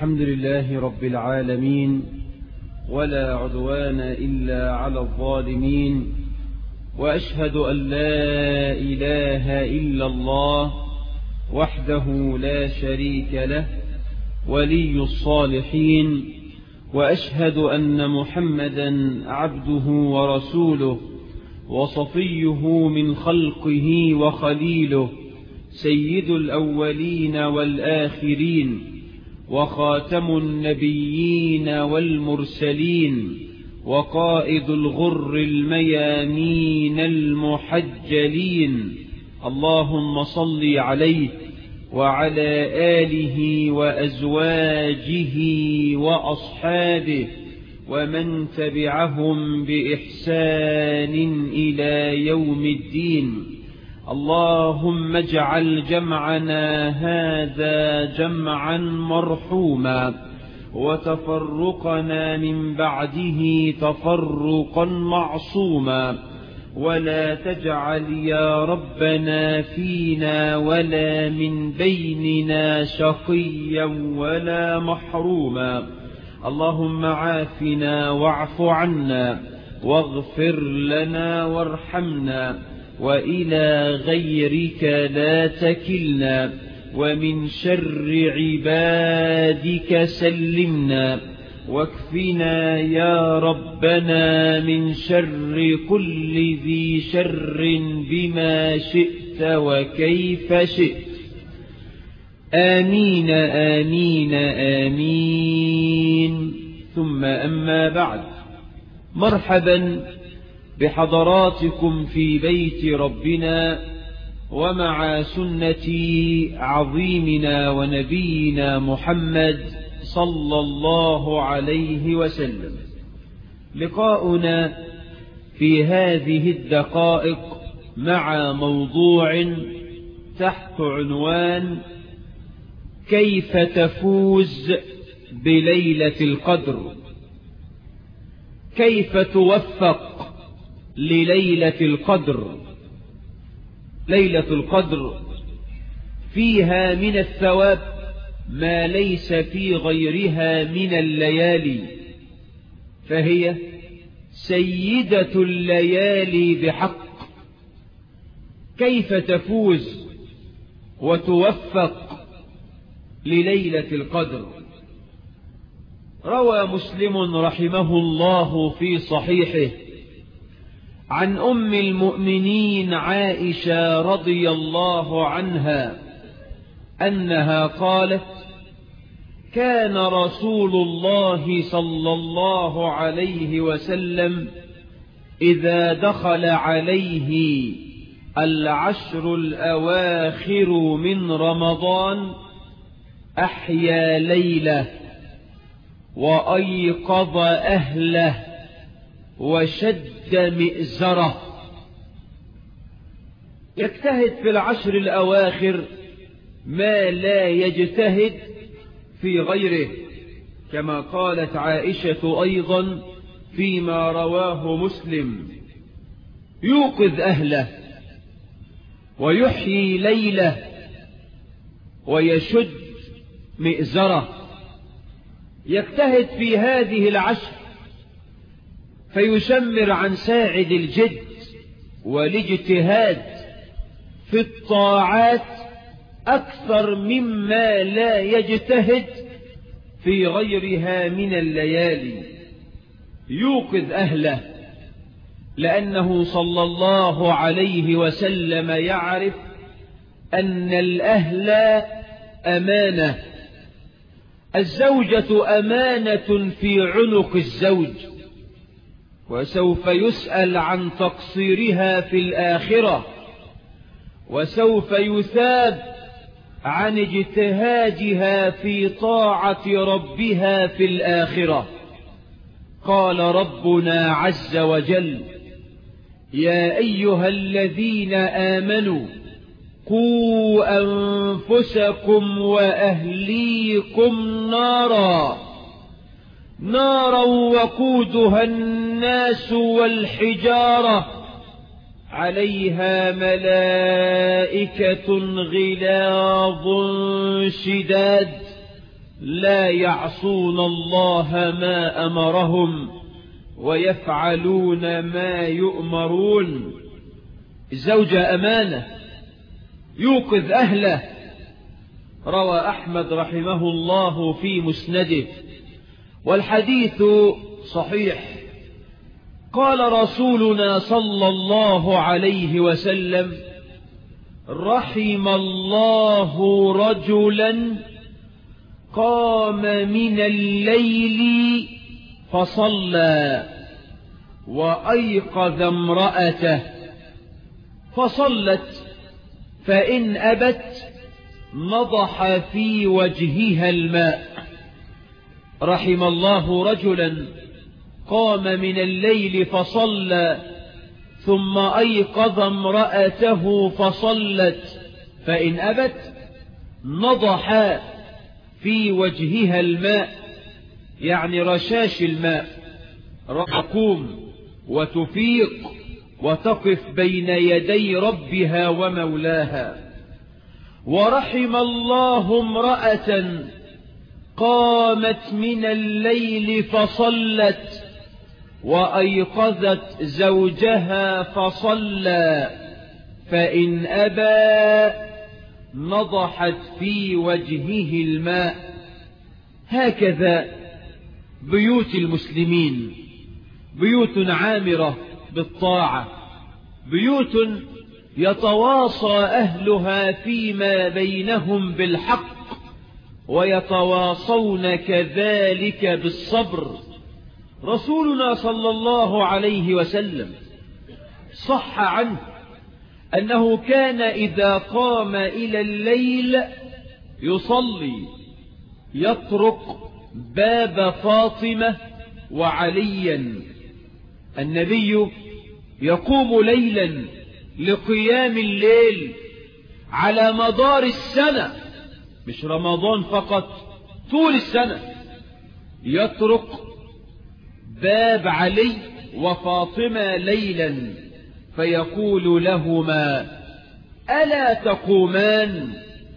الحمد لله رب العالمين ولا عدوان إلا على الظالمين وأشهد أن لا إله إلا الله وحده لا شريك له ولي الصالحين وأشهد أن محمدا عبده ورسوله وصفيه من خلقه وخليله سيد الأولين والآخرين وخاتم النبيين والمرسلين وقائد الغر الميامين المحجلين اللهم صل عليه وعلى آله وأزواجه وأصحابه ومن تبعهم بإحسان إلى يوم الدين اللهم اجعل جمعنا هذا جمعا مرحوما وتفرقنا من بعده تفرقا معصوما ولا تجعل يا ربنا فينا ولا من بيننا شقيا ولا محروما اللهم عافنا واعف عنا واغفر لنا وارحمنا وإلى غيرك لا تكلنا ومن شر عبادك سلمنا واكفنا يا ربنا من شر كل ذي شر بما شئت وكيف شئت آمين آمين آمين ثم أما بعد مرحبا بحضراتكم في بيت ربنا ومع سنة عظيمنا ونبينا محمد صلى الله عليه وسلم لقاؤنا في هذه الدقائق مع موضوع تحت عنوان كيف تفوز بليلة القدر كيف توفق لليلة القدر ليلة القدر فيها من الثواب ما ليس في غيرها من الليالي فهي سيدة الليالي بحق كيف تفوز وتوفق لليلة القدر روى مسلم رحمه الله في صحيحه عن أم المؤمنين عائشة رضي الله عنها أنها قالت كان رسول الله صلى الله عليه وسلم إذا دخل عليه العشر الأواخر من رمضان أحيا ليلة وأيقظ أهله وشد مئزرة يجتهد في العشر الأواخر ما لا يجتهد في غيره كما قالت عائشة أيضا فيما رواه مسلم يوقظ أهله ويحيي ليله ويشد مئزره يجتهد في هذه العشر فيشمر عن ساعد الجد والاجتهاد في الطاعات أكثر مما لا يجتهد في غيرها من الليالي يوقظ أهله لأنه صلى الله عليه وسلم يعرف أن الأهل أمانة الزوجة أمانة في عنق الزوج وسوف يسأل عن تقصيرها في الآخرة وسوف يثاب عن اجتهادها في طاعة ربها في الآخرة قال ربنا عز وجل يا أيها الذين آمنوا قوا أنفسكم وأهليكم نارا نارا وقودها الناس والحجارة عليها ملائكة غلاظ شداد لا يعصون الله ما أمرهم ويفعلون ما يؤمرون الزوجة أمانة يوقظ أهله روى أحمد رحمه الله في مسنده والحديث صحيح قال رسولنا صلى الله عليه وسلم رحم الله رجلا قام من الليل فصلى وأيقظ امرأته فصلت فإن أبت نضح في وجهها الماء رحم الله رجلا قام من الليل فصلى ثم أيقظ امرأته فصلت فإن أبت نضح في وجهها الماء يعني رشاش الماء تقوم وتفيق وتقف بين يدي ربها ومولاها ورحم الله امرأة قامت من الليل فصلت وأيقظت زوجها فصلى فإن أبى نضحت في وجهه الماء هكذا بيوت المسلمين بيوت عامرة بالطاعة بيوت يتواصى أهلها فيما بينهم بالحق ويتواصون كذلك بالصبر رسولنا صلى الله عليه وسلم صح عنه أنه كان إذا قام إلى الليل يصلي يطرق باب فاطمة وعليا النبي يقوم ليلا لقيام الليل على مدار السنة مش رمضان فقط طول السنة يطرق باب علي وفاطمة ليلا فيقول لهما ألا تقومان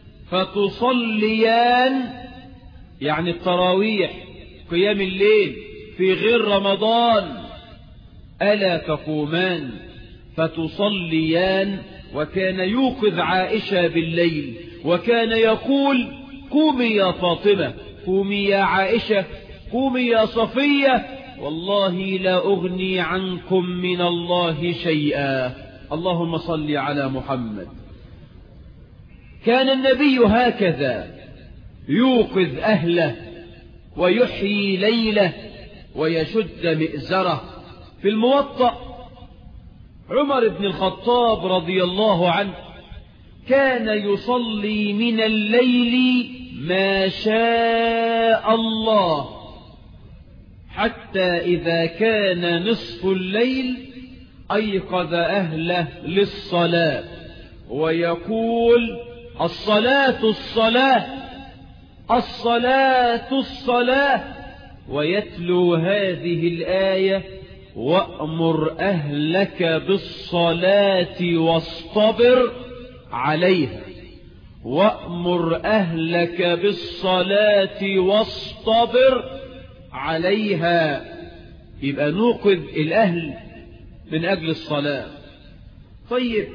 فتصليان يعني التراويح قيام الليل في غير رمضان ألا تقومان فتصليان وكان يوقظ عائشة بالليل وكان يقول قومي يا فاطمة قومي يا عائشة قومي يا صفية والله لا أغني عنكم من الله شيئا اللهم صل على محمد كان النبي هكذا يوقظ أهله ويحيي ليله ويشد مئزره في الموطأ عمر بن الخطاب رضي الله عنه كان يصلي من الليل ما شاء الله حتى إذا كان نصف الليل أيقظ أهله للصلاة ويقول الصلاة الصلاة الصلاة الصلاة ويتلو هذه الآية وأمر أهلك بالصلاة واصطبر عليها وأمر أهلك بالصلاة واصطبر عليها يبقى نوقظ الأهل من أجل الصلاة طيب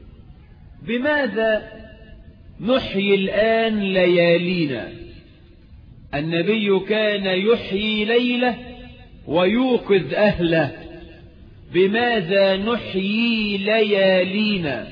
بماذا نحيي الآن ليالينا النبي كان يحيي ليله ويوقظ أهله بماذا نحيي ليالينا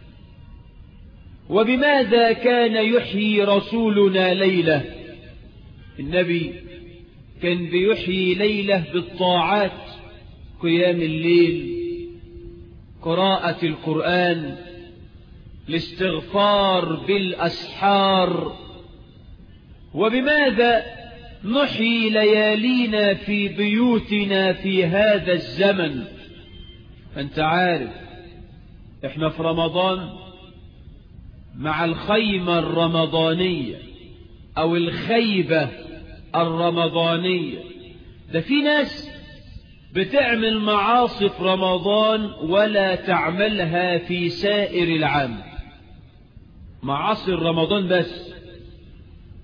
وبماذا كان يحيي رسولنا ليلة النبي كان بيحيي ليلة بالطاعات قيام الليل قراءة القرآن الاستغفار بالأسحار وبماذا نحيي ليالينا في بيوتنا في هذا الزمن أنت عارف احنا في رمضان مع الخيمة الرمضانية أو الخيبة الرمضانية ده في ناس بتعمل معاصي في رمضان ولا تعملها في سائر العام معاصي رمضان بس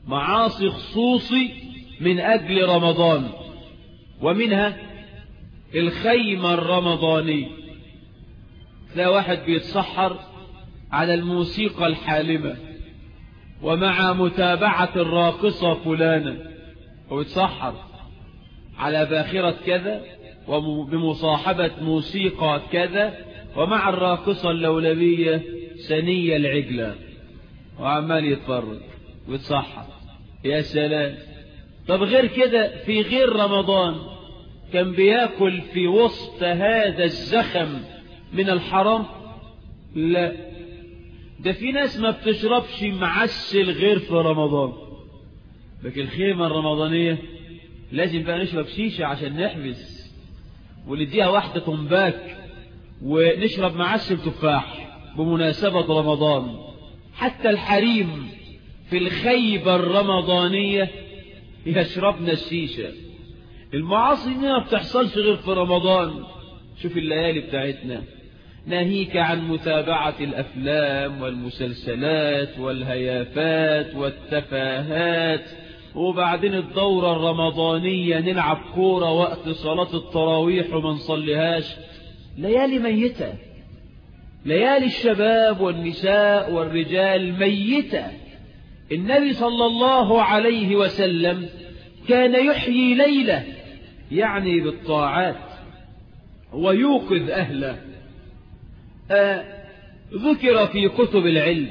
معاصي خصوصي من أجل رمضان ومنها الخيمة الرمضانية تلاقي واحد بيتسحر على الموسيقى الحالمة ومع متابعة الراقصة فلانة ويتسحر على باخرة كذا وبمصاحبة موسيقى كذا ومع الراقصة اللولبية سنية العجلة وعمال يتفرج ويتصحى يا سلام طب غير كده في غير رمضان كان بياكل في وسط هذا الزخم من الحرام لا ده في ناس ما بتشربش معسل غير في رمضان لكن الخيمة الرمضانية لازم بقى نشرب شيشة عشان نحبس ونديها واحدة تنباك ونشرب معسل تفاح بمناسبة رمضان حتى الحريم في الخيبة الرمضانية يشربن الشيشة المعاصي ما بتحصلش غير في رمضان شوف الليالي بتاعتنا ناهيك عن متابعة الأفلام والمسلسلات والهيافات والتفاهات وبعدين الدورة الرمضانية نلعب كورة وقت صلاة التراويح وما نصليهاش ليالي ميتة ليالي الشباب والنساء والرجال ميتة النبي صلى الله عليه وسلم كان يحيي ليلة يعني بالطاعات ويوقظ أهله آه ذكر في كتب العلم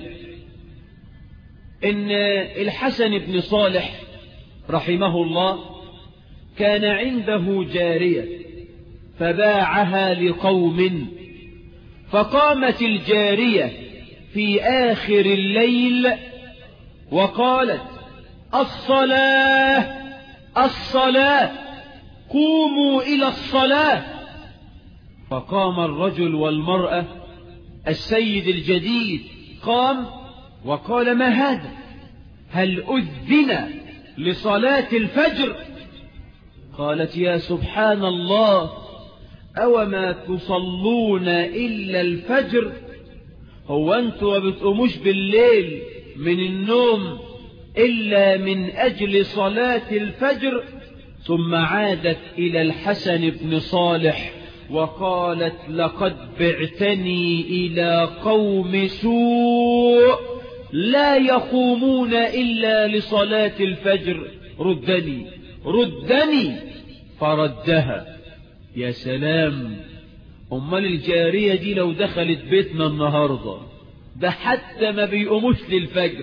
إن الحسن بن صالح رحمه الله كان عنده جارية فباعها لقوم فقامت الجارية في آخر الليل وقالت الصلاة الصلاة قوموا إلى الصلاة فقام الرجل والمرأة السيد الجديد قام وقال ما هذا هل أذن لصلاة الفجر قالت يا سبحان الله أوما تصلون إلا الفجر هو أنتوا ما بتقوموش بالليل من النوم إلا من أجل صلاة الفجر ثم عادت إلى الحسن بن صالح وقالت لقد بعتني إلى قوم سوء لا يقومون إلا لصلاة الفجر ردني ردني فردها يا سلام أمال الجارية دي لو دخلت بيتنا النهاردة ده حتى ما بيقوموش للفجر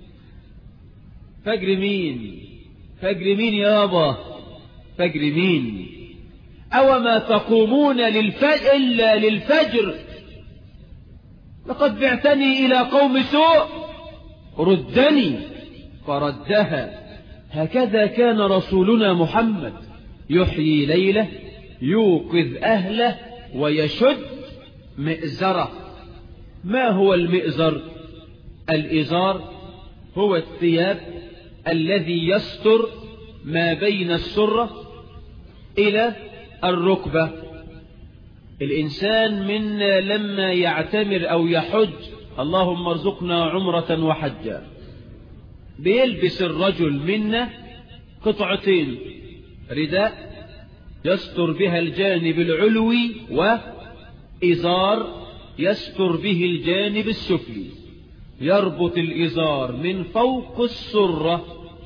فجر مين فجر مين يابا فجر مين أو ما تقومون للفجر إلا للفجر لقد بعتني إلى قوم سوء ردني فردها هكذا كان رسولنا محمد يحيي ليلة يوقظ أهله ويشد مئزرة ما هو المئزر الإزار هو الثياب الذي يستر ما بين السرة إلى الركبة الإنسان منا لما يعتمر أو يحج اللهم ارزقنا عمرة وحجا بيلبس الرجل منا قطعتين رداء يستر بها الجانب العلوي وإزار يستر به الجانب السفلي يربط الإزار من فوق السرة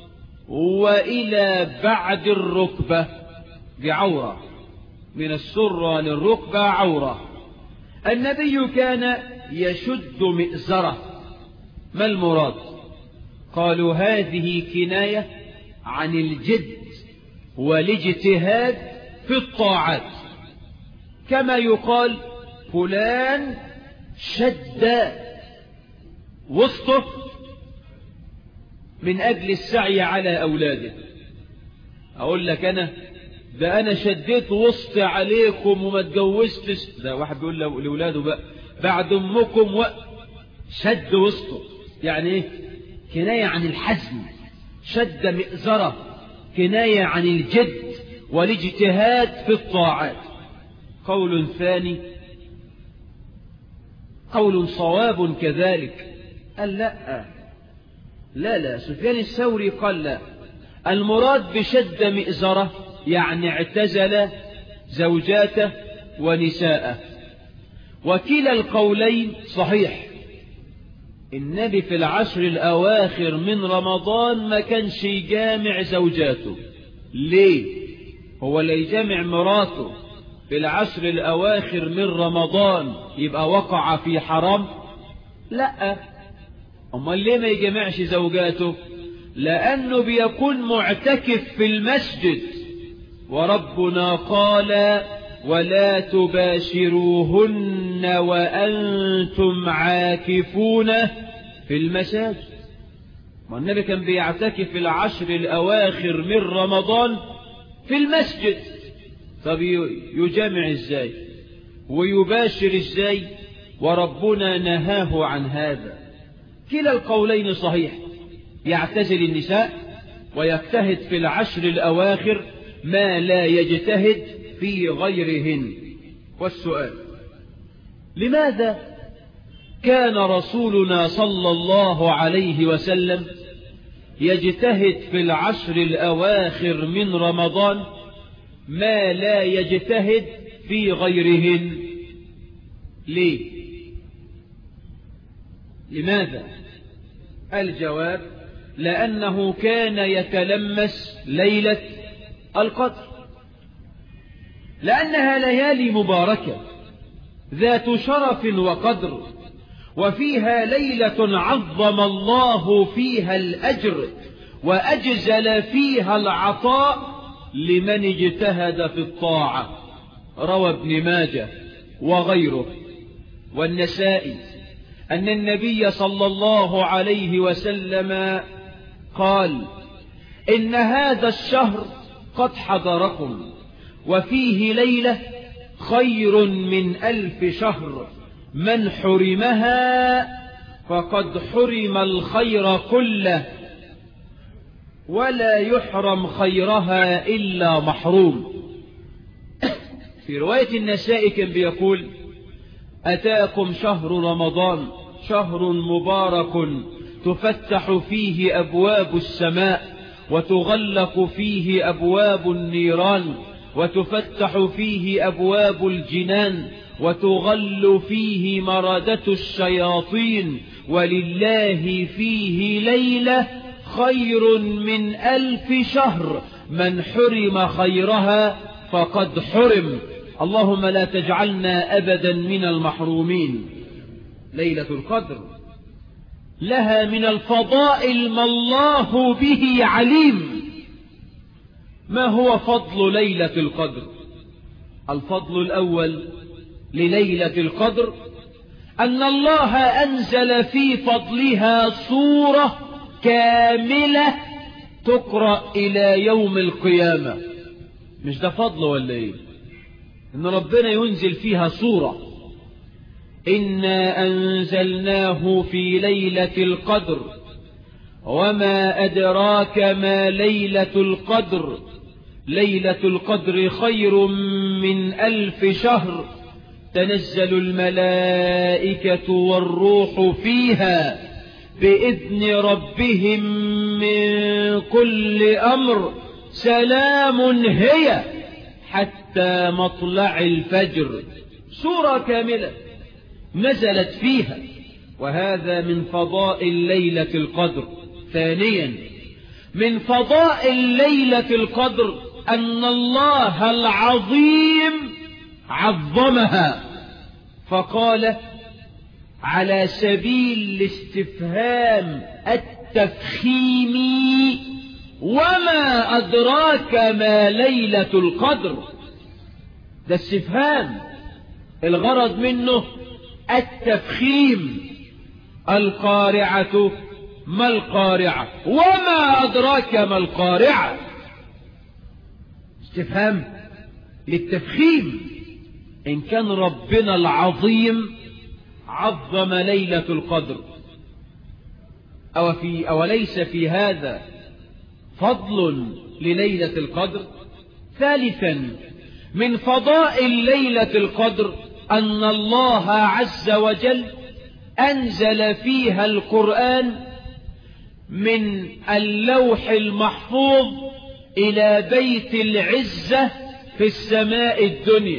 وإلى بعد الركبة بعورة من السرة للركبة عورة النبي كان يشد مئزرة ما المراد قالوا هذه كناية عن الجد والاجتهاد في الطاعات كما يقال فلان شد وسطه من أجل السعي على أولاده أقول لك أنا ده أنا شديت وسطي عليكم وما اتجوزتش ده واحد بيقول لأولاده بقى بعد أمكم و... شد وسطه يعني إيه كناية عن الحزم شد مئزرة كناية عن الجد والاجتهاد في الطاعات قول ثاني قول صواب كذلك قال لا لا لا سفيان الثوري قال لا المراد بشد مئزرة يعني اعتزل زوجاته ونساءه وكلا القولين صحيح النبي في العشر الأواخر من رمضان ما كانش يجامع زوجاته ليه هو اللي يجامع مراته في العشر الأواخر من رمضان يبقى وقع في حرام لا أمال ليه ما يجمعش زوجاته لأنه بيكون معتكف في المسجد وربنا قال ولا تباشروهن وأنتم عاكفون في المساجد ما النبي كان بيعتكف في العشر الأواخر من رمضان في المسجد طب يجامع ازاي ويباشر ازاي وربنا نهاه عن هذا كلا القولين صحيح يعتزل النساء ويجتهد في العشر الأواخر ما لا يجتهد في غيرهن والسؤال لماذا كان رسولنا صلى الله عليه وسلم يجتهد في العشر الأواخر من رمضان ما لا يجتهد في غيرهن ليه لماذا الجواب لأنه كان يتلمس ليلة القدر لأنها ليالي مباركة ذات شرف وقدر وفيها ليلة عظم الله فيها الأجر وأجزل فيها العطاء لمن اجتهد في الطاعة روى ابن ماجه وغيره والنسائي أن النبي صلى الله عليه وسلم قال إن هذا الشهر قد حضركم وفيه ليلة خير من ألف شهر من حرمها فقد حرم الخير كله ولا يحرم خيرها إلا محروم في رواية النساء كان بيقول أتاكم شهر رمضان شهر مبارك تفتح فيه أبواب السماء وتغلق فيه أبواب النيران وتفتح فيه أبواب الجنان وتغل فيه مردة الشياطين ولله فيه ليلة خير من ألف شهر من حرم خيرها فقد حرم اللهم لا تجعلنا أبدا من المحرومين ليلة القدر لها من الفضائل ما الله به عليم ما هو فضل ليلة القدر الفضل الأول لليلة القدر أن الله أنزل في فضلها صورة كاملة تقرأ إلى يوم القيامة مش ده فضل ولا إيه إن ربنا ينزل فيها صورة إنا أنزلناه في ليلة القدر وما أدراك ما ليلة القدر ليلة القدر خير من ألف شهر تنزل الملائكة والروح فيها بإذن ربهم من كل أمر سلام هي حتى مطلع الفجر سورة كاملة نزلت فيها وهذا من فضائل ليلة القدر ثانيا من فضائل ليلة القدر أن الله العظيم عظمها فقال على سبيل الاستفهام التفخيمي وما أدراك ما ليلة القدر ده استفهام الغرض منه التفخيم القارعة ما القارعة وما أدراك ما القارعة استفهام للتفخيم إن كان ربنا العظيم عظم ليلة القدر أو في أوليس في هذا فضل لليلة القدر ثالثا من فضائل ليلة القدر أن الله عز وجل أنزل فيها القرآن من اللوح المحفوظ إلى بيت العزة في السماء الدنيا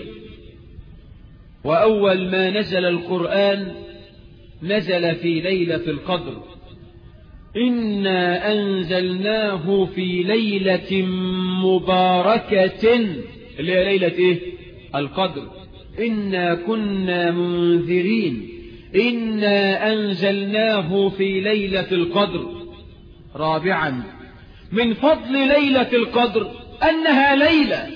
وأول ما نزل القرآن نزل في ليلة القدر إنا أنزلناه في ليلة مباركة اللي هي ليلة إيه؟ القدر إنا كنا منذرين إنا أنزلناه في ليلة القدر رابعا من فضل ليلة القدر أنها ليلة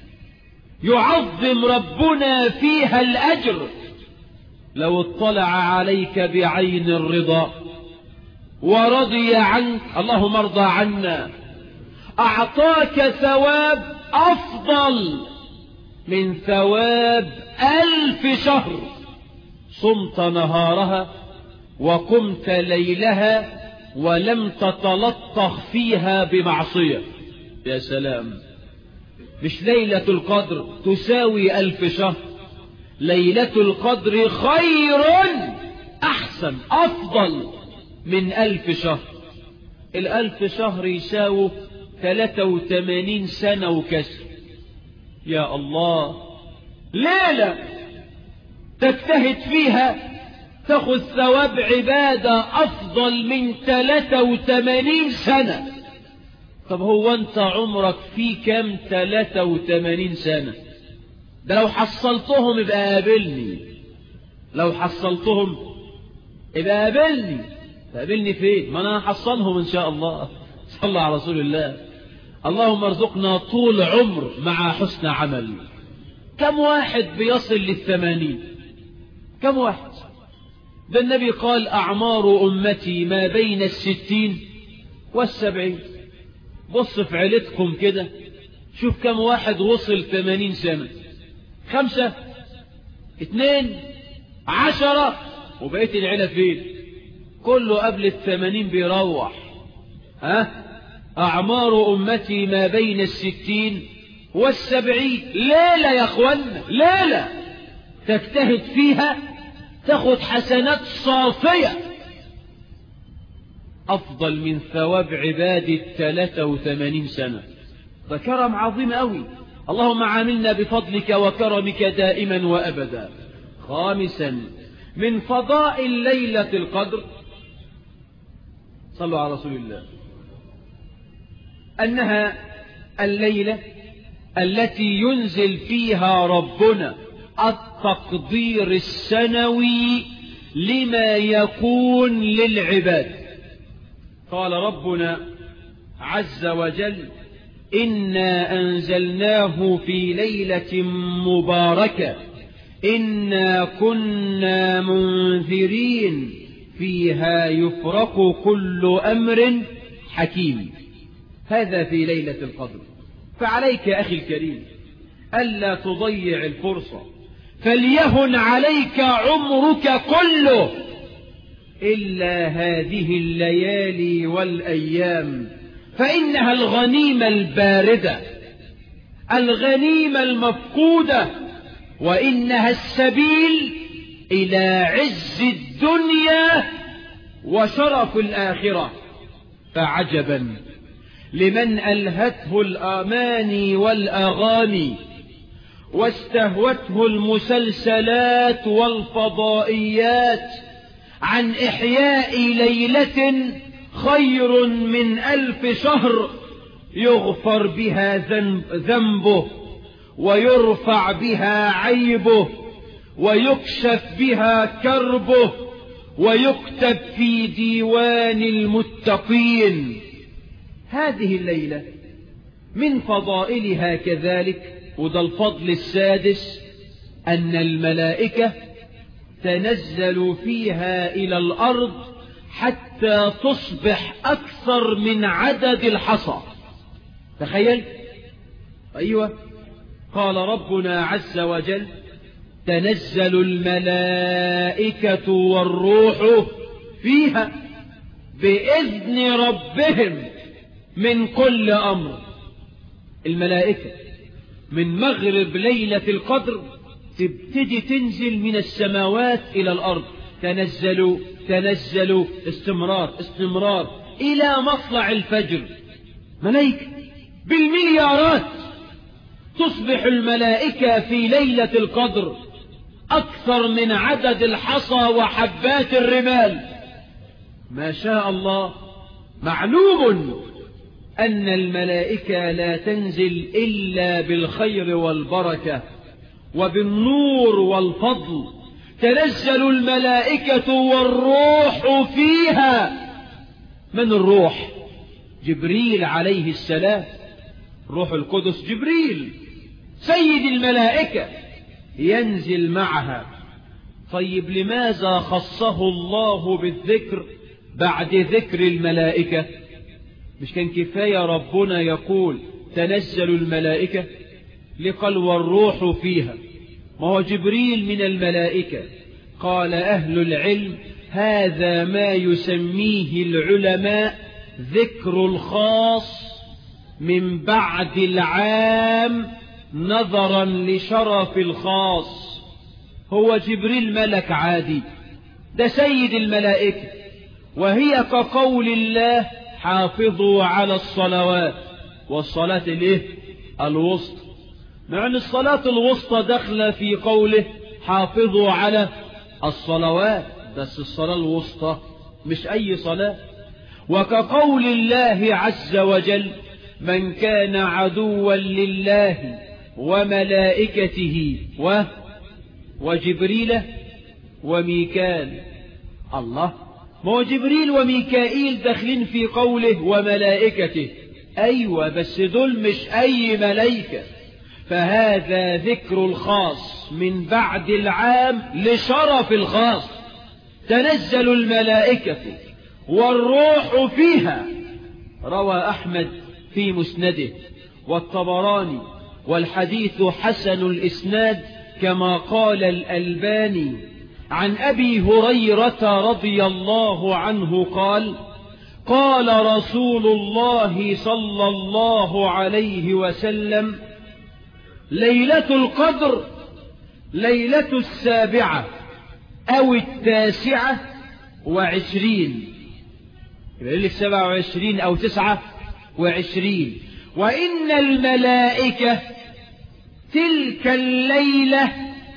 يعظم ربنا فيها الأجر لو اطلع عليك بعين الرضا ورضي عنك اللهم ارضى عنا أعطاك ثواب أفضل من ثواب ألف شهر صمت نهارها وقمت ليلها ولم تتلطخ فيها بمعصية يا سلام مش ليلة القدر تساوي ألف شهر ليلة القدر خير أحسن أفضل من ألف شهر الألف شهر يساوي 83 سنة وكسر يا الله ليلة تجتهد فيها تاخذ ثواب عبادة أفضل من 83 سنة طب هو أنت عمرك في كم 83 سنة ده لو حصلتهم يبقى قابلني لو حصلتهم يبقى قابلني تقابلني فين ما أنا هحصلهم إن شاء الله صلى على رسول الله اللهم ارزقنا طول عمر مع حسن عمل كم واحد بيصل للثمانين كم واحد ده النبي قال أعمار أمتي ما بين الستين والسبعين بص في عيلتكم كده شوف كم واحد وصل ثمانين سنة خمسة اثنين عشرة وبقيت العيلة فين كله قبل الثمانين بيروح ها أعمار أمتي ما بين الستين والسبعين ليلة يا أخوانا ليلة تجتهد فيها تاخد حسنات صافية أفضل من ثواب عبادة 83 سنة ده كرم عظيم أوي اللهم عاملنا بفضلك وكرمك دائما وأبدا خامسا من فضائل ليلة القدر صلوا على رسول الله أنها الليلة التي ينزل فيها ربنا التقدير السنوي لما يكون للعباد قال ربنا عز وجل إنا أنزلناه في ليلة مباركة إنا كنا منذرين فيها يفرق كل أمر حكيم هذا في ليلة القدر فعليك أخي الكريم ألا تضيع الفرصة فليهن عليك عمرك كله إلا هذه الليالي والأيام فإنها الغنيمة الباردة الغنيمة المفقودة وإنها السبيل إلى عز الدنيا وشرف الآخرة فعجبا لمن ألهته الآماني والأغاني واستهوته المسلسلات والفضائيات عن إحياء ليلة خير من ألف شهر يغفر بها ذنبه ويرفع بها عيبه ويكشف بها كربه ويكتب في ديوان المتقين هذه الليلة من فضائلها كذلك وده الفضل السادس أن الملائكة تنزل فيها إلى الأرض حتى تصبح أكثر من عدد الحصى تخيل أيوة قال ربنا عز وجل تنزل الملائكة والروح فيها بإذن ربهم من كل أمر الملائكة من مغرب ليلة القدر تبتدي تنزل من السماوات إلى الأرض تنزلوا تنزلوا استمرار استمرار إلى مطلع الفجر ملائكة بالمليارات تصبح الملائكة في ليلة القدر أكثر من عدد الحصى وحبات الرمال ما شاء الله معلوم أن الملائكة لا تنزل إلا بالخير والبركة وبالنور والفضل تنزل الملائكة والروح فيها من الروح جبريل عليه السلام روح القدس جبريل سيد الملائكة ينزل معها طيب لماذا خصه الله بالذكر بعد ذكر الملائكة مش كان كفاية ربنا يقول تنزل الملائكة لقل والروح فيها ما هو جبريل من الملائكة قال أهل العلم هذا ما يسميه العلماء ذكر الخاص من بعد العام نظرا لشرف الخاص هو جبريل ملك عادي ده سيد الملائكة وهي كقول الله حافظوا على الصلوات والصلاة الايه الوسطى مع ان الصلاة الوسطى داخلة في قوله حافظوا على الصلوات بس الصلاة الوسطى مش اي صلاة وكقول الله عز وجل من كان عدوا لله وملائكته و وجبريل وميكال الله ما هو جبريل وميكائيل داخلين في قوله وملائكته أيوة بس دول مش أي ملائكة فهذا ذكر الخاص من بعد العام لشرف الخاص تنزل الملائكة والروح فيها روى أحمد في مسنده والطبراني والحديث حسن الإسناد كما قال الألباني عن أبي هريرة رضي الله عنه قال قال رسول الله صلى الله عليه وسلم ليلة القدر ليلة السابعة أو التاسعة وعشرين يبقى ليلة السابعة وعشرين أو تسعة وعشرين وإن الملائكة تلك الليلة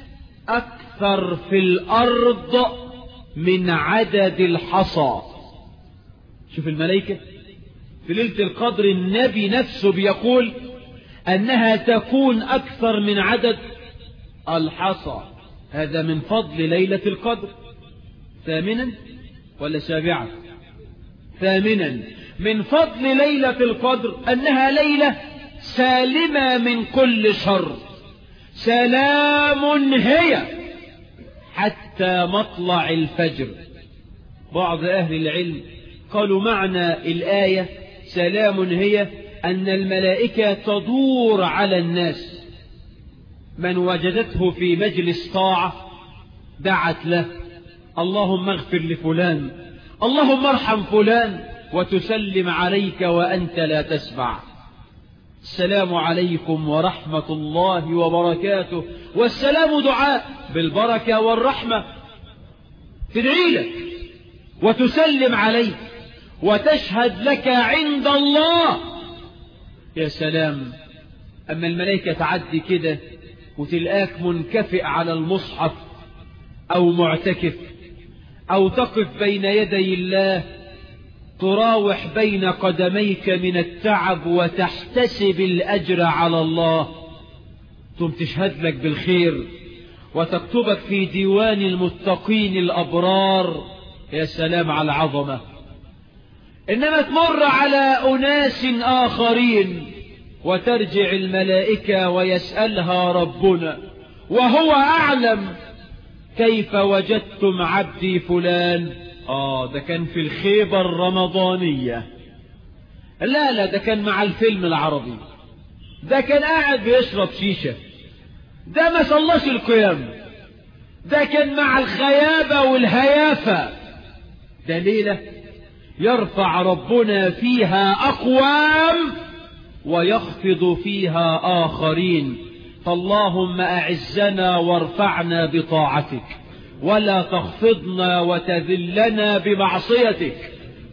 أكثر في الأرض من عدد الحصى شوف الملائكة في ليلة القدر النبي نفسه بيقول أنها تكون أكثر من عدد الحصى هذا من فضل ليلة القدر ثامنا ولا سابعا ثامنا من فضل ليلة القدر أنها ليلة سالمة من كل شر سلام هي حتى مطلع الفجر بعض أهل العلم قالوا معنى الآية سلام هي أن الملائكة تدور على الناس من وجدته في مجلس طاعة دعت له اللهم اغفر لفلان اللهم ارحم فلان وتسلم عليك وأنت لا تسمع السلام عليكم ورحمة الله وبركاته والسلام دعاء بالبركة والرحمة تدعي لك وتسلم عليك وتشهد لك عند الله يا سلام أما الملائكة تعدي كده وتلقاك منكفئ على المصحف أو معتكف أو تقف بين يدي الله تراوح بين قدميك من التعب وتحتسب الأجر على الله ثم تشهد لك بالخير وتكتبك في ديوان المتقين الأبرار يا سلام على العظمة إنما تمر على أناس آخرين وترجع الملائكة ويسألها ربنا وهو أعلم كيف وجدتم عبدي فلان آه ده كان في الخيبة الرمضانية لا لا ده كان مع الفيلم العربي ده كان قاعد بيشرب شيشة ده ما صلاش القيام ده كان مع الخيابة والهيافة ده ليلة يرفع ربنا فيها أقوام ويخفض فيها آخرين فاللهم أعزنا وارفعنا بطاعتك ولا تخفضنا وتذلنا بمعصيتك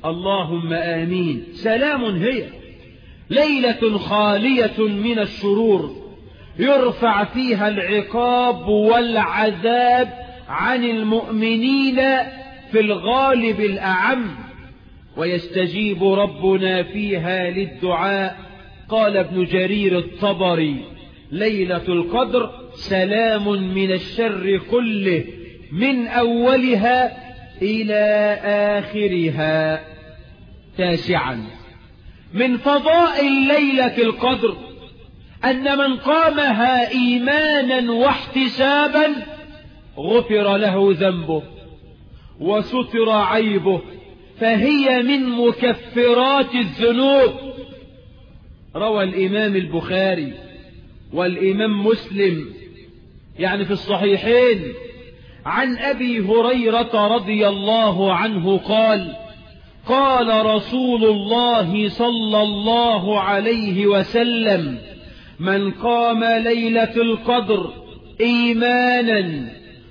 اللهم آمين سلام هي ليلة خالية من الشرور يرفع فيها العقاب والعذاب عن المؤمنين في الغالب الأعم ويستجيب ربنا فيها للدعاء قال ابن جرير الطبري ليلة القدر سلام من الشر كله من أولها إلى آخرها تاسعا من فضائل ليلة القدر أن من قامها إيمانا واحتسابا غفر له ذنبه وستر عيبه فهي من مكفرات الذنوب روى الإمام البخاري والإمام مسلم يعني في الصحيحين عن أبي هريرة رضي الله عنه قال قال رسول الله صلى الله عليه وسلم من قام ليلة القدر إيمانا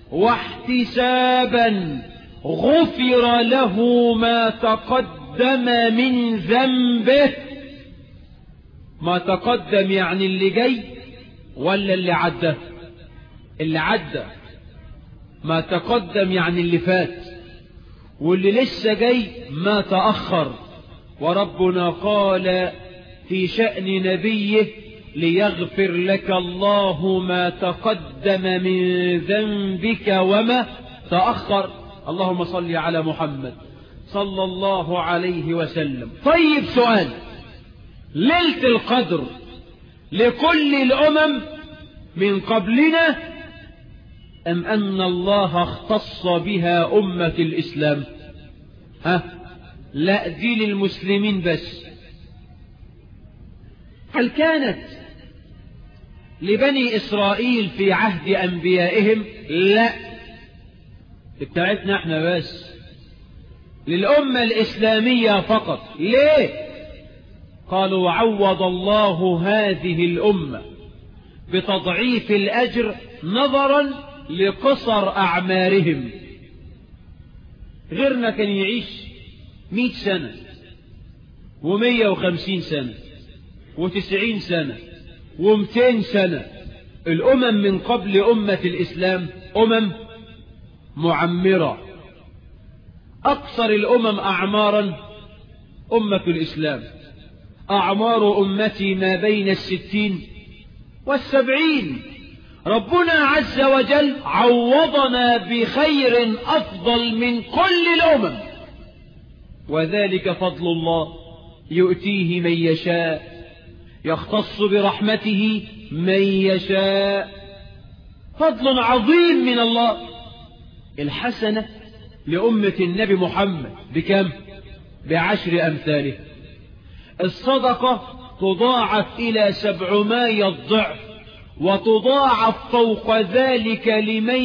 واحتسابا غفر له ما تقدم من ذنبه ما تقدم يعني اللي جاي ولا اللي عدى اللي عدى ما تقدم يعني اللي فات واللي لسه جاي ما تأخر وربنا قال في شأن نبيه ليغفر لك الله ما تقدم من ذنبك وما تأخر اللهم صل على محمد صلى الله عليه وسلم طيب سؤال ليلة القدر لكل الأمم من قبلنا أم أن الله اختص بها أمة الإسلام ها لا دي للمسلمين بس هل كانت لبني إسرائيل في عهد أنبيائهم لا بتاعتنا احنا بس للأمة الإسلامية فقط ليه قالوا وعوض الله هذه الأمة بتضعيف الأجر نظرا لقصر أعمارهم غيرنا كان يعيش مئة سنة ومية وخمسين سنة وتسعين سنة ومتين سنة الأمم من قبل أمة الإسلام أمم معمرة أقصر الأمم أعمارا أمة الإسلام أعمار أمتي ما بين الستين والسبعين ربنا عز وجل عوضنا بخير أفضل من كل الأمم وذلك فضل الله يؤتيه من يشاء يختص برحمته من يشاء فضل عظيم من الله الحسنة لأمة النبي محمد بكم بعشر أمثاله الصدقة تضاعف إلى سبعمائة ضعف وتضاعف فوق ذلك لمن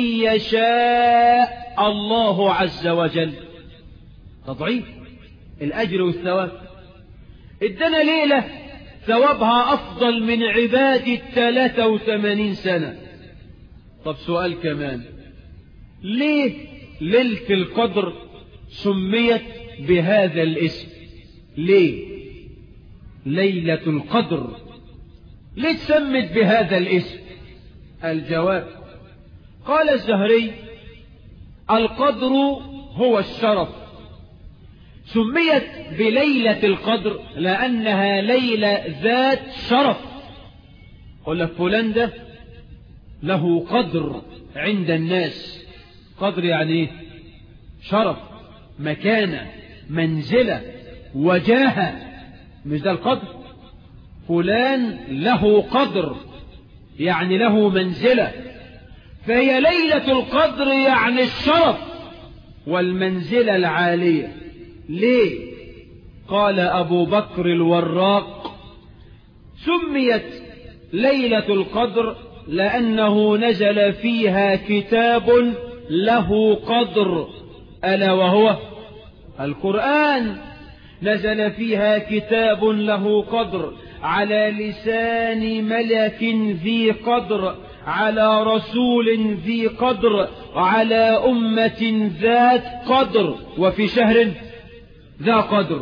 يشاء الله عز وجل تضعيف الأجر والثواب ادنا ليلة ثوابها أفضل من عبادة 83 سنة طب سؤال كمان ليه ليلة القدر سميت بهذا الاسم ليه ليلة القدر ليه تسمت بهذا الاسم الجواب قال الزهري القدر هو الشرف سميت بليلة القدر لأنها ليلة ذات شرف قل لك فلان ده له قدر عند الناس قدر يعني ايه شرف مكانة منزلة وجاهة مش ده القدر فلان له قدر يعني له منزلة فهي ليلة القدر يعني الشرف والمنزلة العالية ليه قال أبو بكر الوراق سميت ليلة القدر لأنه نزل فيها كتاب له قدر ألا وهو القرآن نزل فيها كتاب له قدر على لسان ملك ذي قدر على رسول ذي قدر وعلى أمة ذات قدر وفي شهر ذا قدر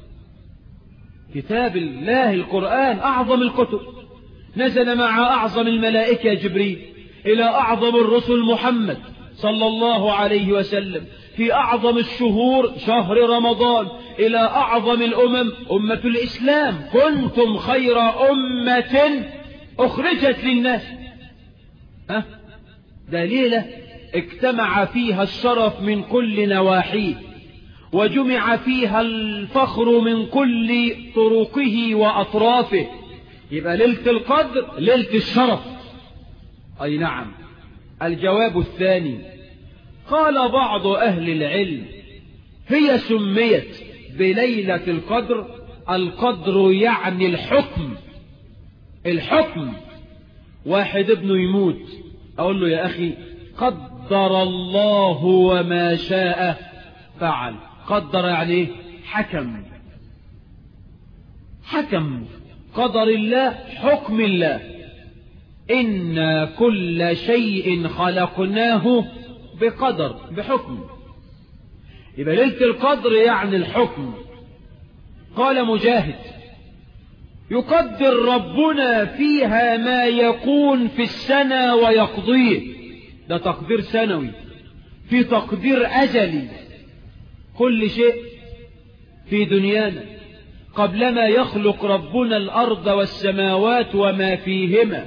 كتاب الله القرآن أعظم الكتب نزل مع أعظم الملائكة جبريل إلى أعظم الرسل محمد صلى الله عليه وسلم في أعظم الشهور شهر رمضان إلى أعظم الأمم أمة الإسلام كنتم خير أمة أخرجت للناس أه؟ دليلة اجتمع فيها الشرف من كل نواحيه وجمع فيها الفخر من كل طرقه وأطرافه يبقى ليلة القدر ليلة الشرف أي نعم الجواب الثاني قال بعض أهل العلم هي سميت بليلة القدر القدر يعني الحكم الحكم واحد ابنه يموت أقول له يا أخي قدر الله وما شاء فعل قدر يعني ايه حكم حكم قدر الله حكم الله إنا كل شيء خلقناه بقدر بحكم يبقى ليلة القدر يعني الحكم قال مجاهد يقدر ربنا فيها ما يكون في السنة ويقضيه ده تقدير سنوي في تقدير أجلي كل شيء في دنيانا قبلما يخلق ربنا الأرض والسماوات وما فيهما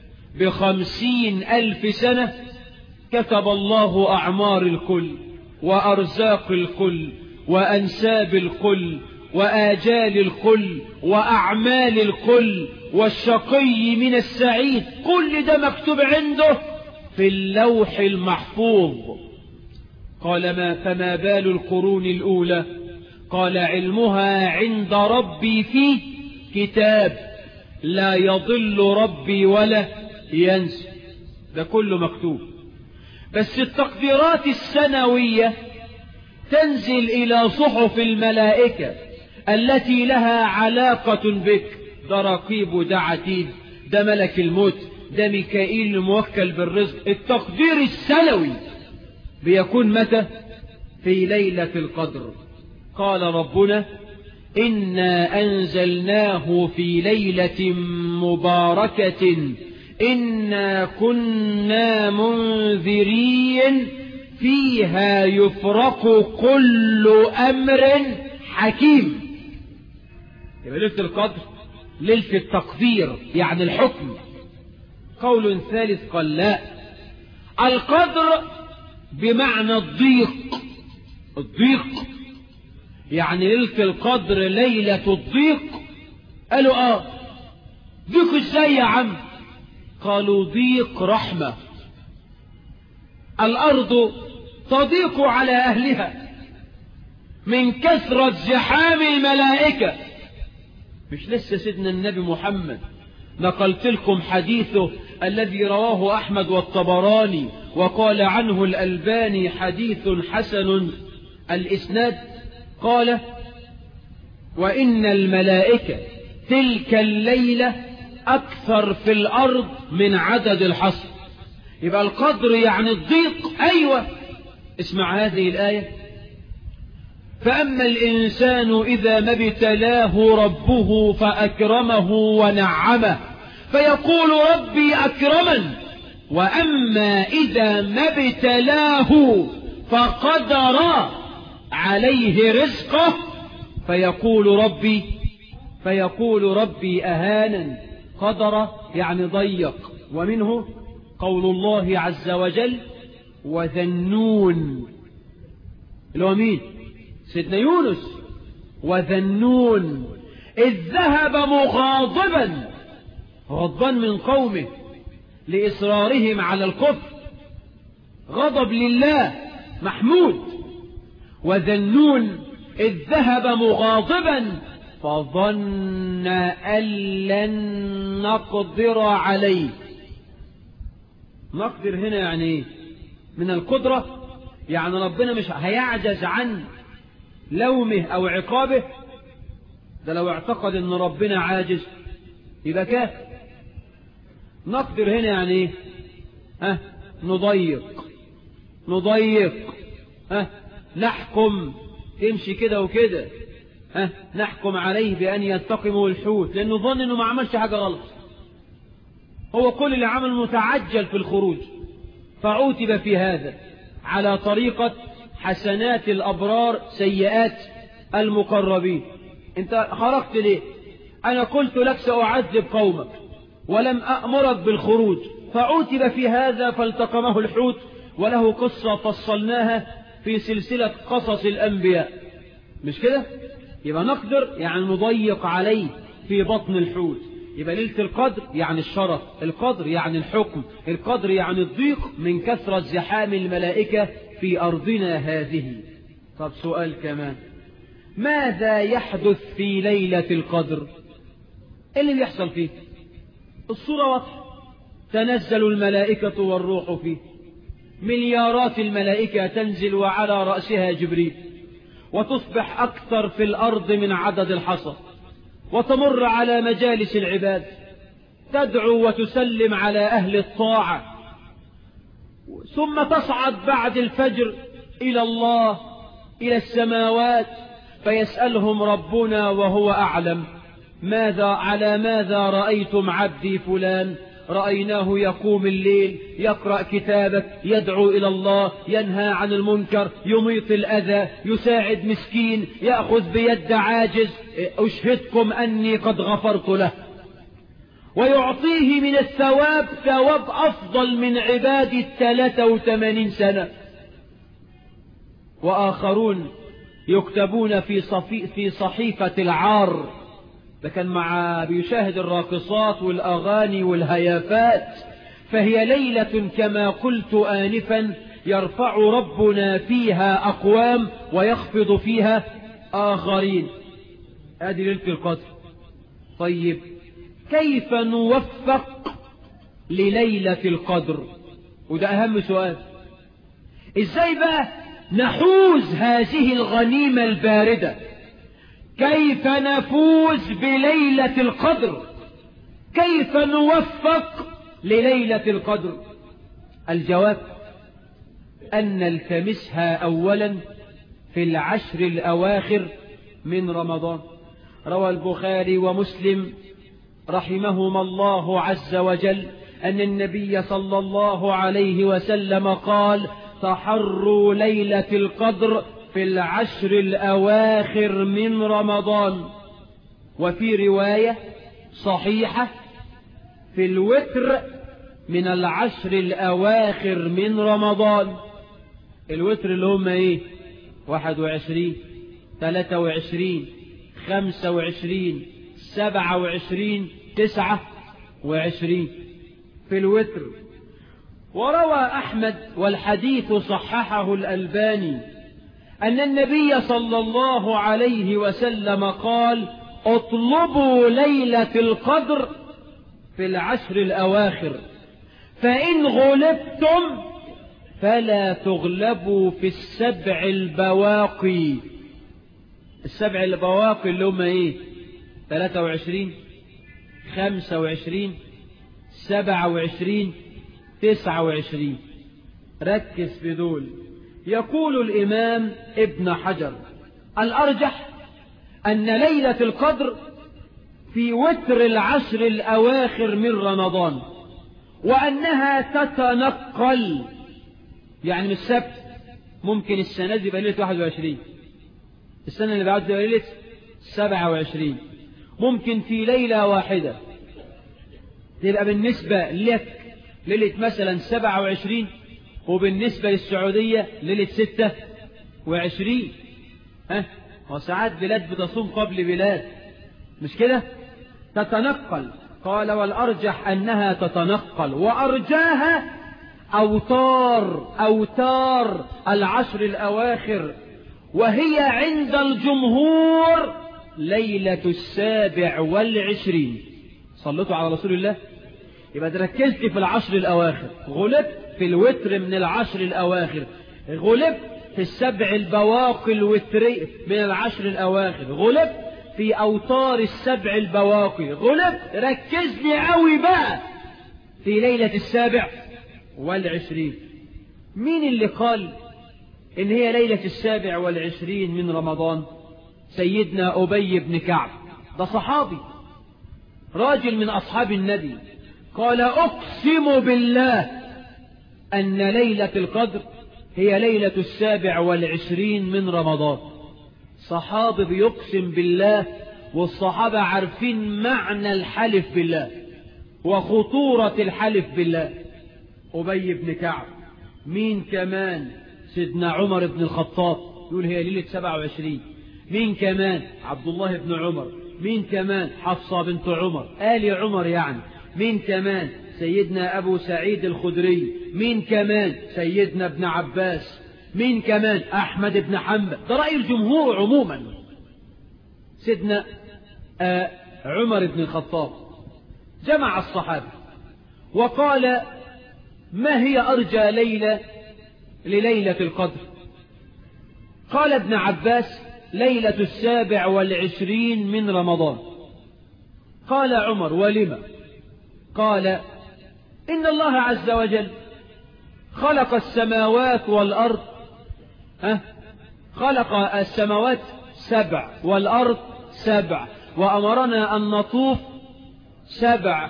بخمسين ألف سنة كتب الله أعمار الكل وأرزاق الكل وأنساب الكل وآجال الكل وأعمال الكل والشقي من السعيد كل ده مكتوب عنده في اللوح المحفوظ قال ما فما بال القرون الأولى قال علمها عند ربي في كتاب لا يضل ربي ولا ينسى ده كله مكتوب بس التقديرات السنوية تنزل إلى صحف الملائكة التي لها علاقة بك ده رقيب ده عتيد ده ملك الموت ده ميكائيل الموكل بالرزق التقدير السنوي بيكون متى في ليلة القدر قال ربنا إنا أنزلناه في ليلة مباركة إنا كنا منذرين فيها يفرق كل أمر حكيم يبقى ليلة القدر ليلة التقدير يعني الحكم قول ثالث قال لا القدر بمعنى الضيق الضيق يعني ليلة القدر ليلة الضيق قالوا اه ضيق ازاي يا عم قالوا ضيق رحمة الأرض تضيق على أهلها من كثرة زحام الملائكة مش لسه سيدنا النبي محمد نقلت لكم حديثه الذي رواه أحمد والطبراني وقال عنه الألباني حديث حسن الإسناد قال وإن الملائكة تلك الليلة أكثر في الأرض من عدد الحصر يبقى القدر يعني الضيق أيوة اسمع هذه الآية فأما الإنسان إذا ما ابتلاه ربه فأكرمه ونعمه فيقول ربي أكرمن وأما إذا ما ابتلاه فقدر عليه رزقه فيقول ربي فيقول ربي أهانا قدر يعني ضيق ومنه قول الله عز وجل وذنون اللي هو مين سيدنا يونس وذنون إذ ذهب مغاضبا غضبان من قومه لإصرارهم على الكفر غضب لله محمود وذنون إذ ذهب مغاضبا فظن أن لن نقدر عليه نقدر هنا يعني ايه من القدرة يعني ربنا مش هيعجز عن لومه أو عقابه ده لو اعتقد أن ربنا عاجز يبقى كافر نقدر هنا يعني ايه ها نضيق نضيق ها نحكم تمشي كده وكده ها نحكم عليه بأن يلتقمه الحوت لأنه ظن أنه ما عملش حاجة غلط هو كل اللي عمل متعجل في الخروج فعوتب في هذا على طريقة حسنات الأبرار سيئات المقربين انت خرجت ليه أنا قلت لك سأعذب قومك ولم أأمرك بالخروج فعوتب في هذا فالتقمه الحوت وله قصة فصلناها في سلسلة قصص الأنبياء مش كده يبقى نقدر يعني نضيق عليه في بطن الحوت يبقى ليلة القدر يعني الشرف القدر يعني الحكم القدر يعني الضيق من كثرة زحام الملائكة في أرضنا هذه طب سؤال كمان ماذا يحدث في ليلة القدر ايه اللي بيحصل فيه الصورة واضحة تنزل الملائكة والروح فيه مليارات الملائكة تنزل وعلى رأسها جبريل وتصبح أكثر في الأرض من عدد الحصى وتمر على مجالس العباد تدعو وتسلم على أهل الطاعة ثم تصعد بعد الفجر إلى الله إلى السماوات فيسألهم ربنا وهو أعلم ماذا على ماذا رأيتم عبدي فلان رأيناه يقوم الليل يقرأ كتابك يدعو إلى الله ينهى عن المنكر يميط الأذى يساعد مسكين يأخذ بيد عاجز أشهدكم أني قد غفرت له ويعطيه من الثواب ثواب أفضل من عباد الثلاثة وثمانين سنة وآخرون يكتبون في, صفي في صحيفة العار ده كان مع بيشاهد الراقصات والأغاني والهيافات فهي ليلة كما قلت آنفا يرفع ربنا فيها أقوام ويخفض فيها آخرين هذه ليلة القدر طيب كيف نوفق لليلة القدر وده أهم سؤال إزاي بقى نحوز هذه الغنيمة الباردة كيف نفوز بليلة القدر كيف نوفق لليلة القدر الجواب أن نلتمسها أولا في العشر الأواخر من رمضان روى البخاري ومسلم رحمهما الله عز وجل أن النبي صلى الله عليه وسلم قال تحروا ليلة القدر في العشر الأواخر من رمضان وفي رواية صحيحة في الوتر من العشر الأواخر من رمضان الوتر اللي هم ايه واحد وعشرين ثلاثة وعشرين خمسة وعشرين سبعة وعشرين تسعة وعشرين في الوتر وروى أحمد والحديث صححه الألباني أن النبي صلى الله عليه وسلم قال اطلبوا ليلة القدر في العشر الأواخر فإن غلبتم فلا تغلبوا في السبع البواقي السبع البواقي اللي هم ايه 23 25 27 29 ركز في دول يقول الإمام ابن حجر الأرجح أن ليلة القدر في وتر العشر الأواخر من رمضان وأنها تتنقل يعني من السبت ممكن السنة دي يبقى ليلة 21 السنة اللي بعد يبقى ليلة 27 ممكن في ليلة واحدة تبقى بالنسبة لك ليلة مثلا 27 وبالنسبة للسعودية ليلة 26 ها وساعات بلاد بتصوم قبل بلاد مش كده تتنقل قال والأرجح أنها تتنقل وأرجاها أوتار أوتار العشر الأواخر وهي عند الجمهور ليلة السابع والعشرين صلتوا على رسول الله يبقى ركزت في العشر الأواخر غلبت في الوتر من العشر الأواخر غلبت في السبع البواقي الوتري من العشر الأواخر غلبت في أوتار السبع البواقي غلبت ركز لي قوي بقى في ليلة السابع والعشرين مين اللي قال إن هي ليلة السابع والعشرين من رمضان سيدنا أبي بن كعب ده صحابي راجل من أصحاب النبي قال أقسم بالله أن ليلة القدر هي ليلة السابع والعشرين من رمضان صحابي بيقسم بالله والصحابة عارفين معنى الحلف بالله وخطورة الحلف بالله أبي بن كعب مين كمان سيدنا عمر بن الخطاب يقول هي ليلة 27 مين كمان عبد الله بن عمر مين كمان حفصة بنت عمر آل عمر يعني مين كمان سيدنا أبو سعيد الخدري مين كمان سيدنا ابن عباس مين كمان أحمد بن حنبل ده رأي الجمهور عموما سيدنا آه عمر بن الخطاب جمع الصحابة وقال ما هي أرجى ليلة لليلة القدر قال ابن عباس ليلة السابع والعشرين من رمضان قال عمر ولم قال إن الله عز وجل خلق السماوات والأرض أه؟ خلق السماوات سبع والأرض سبع وأمرنا أن نطوف سبع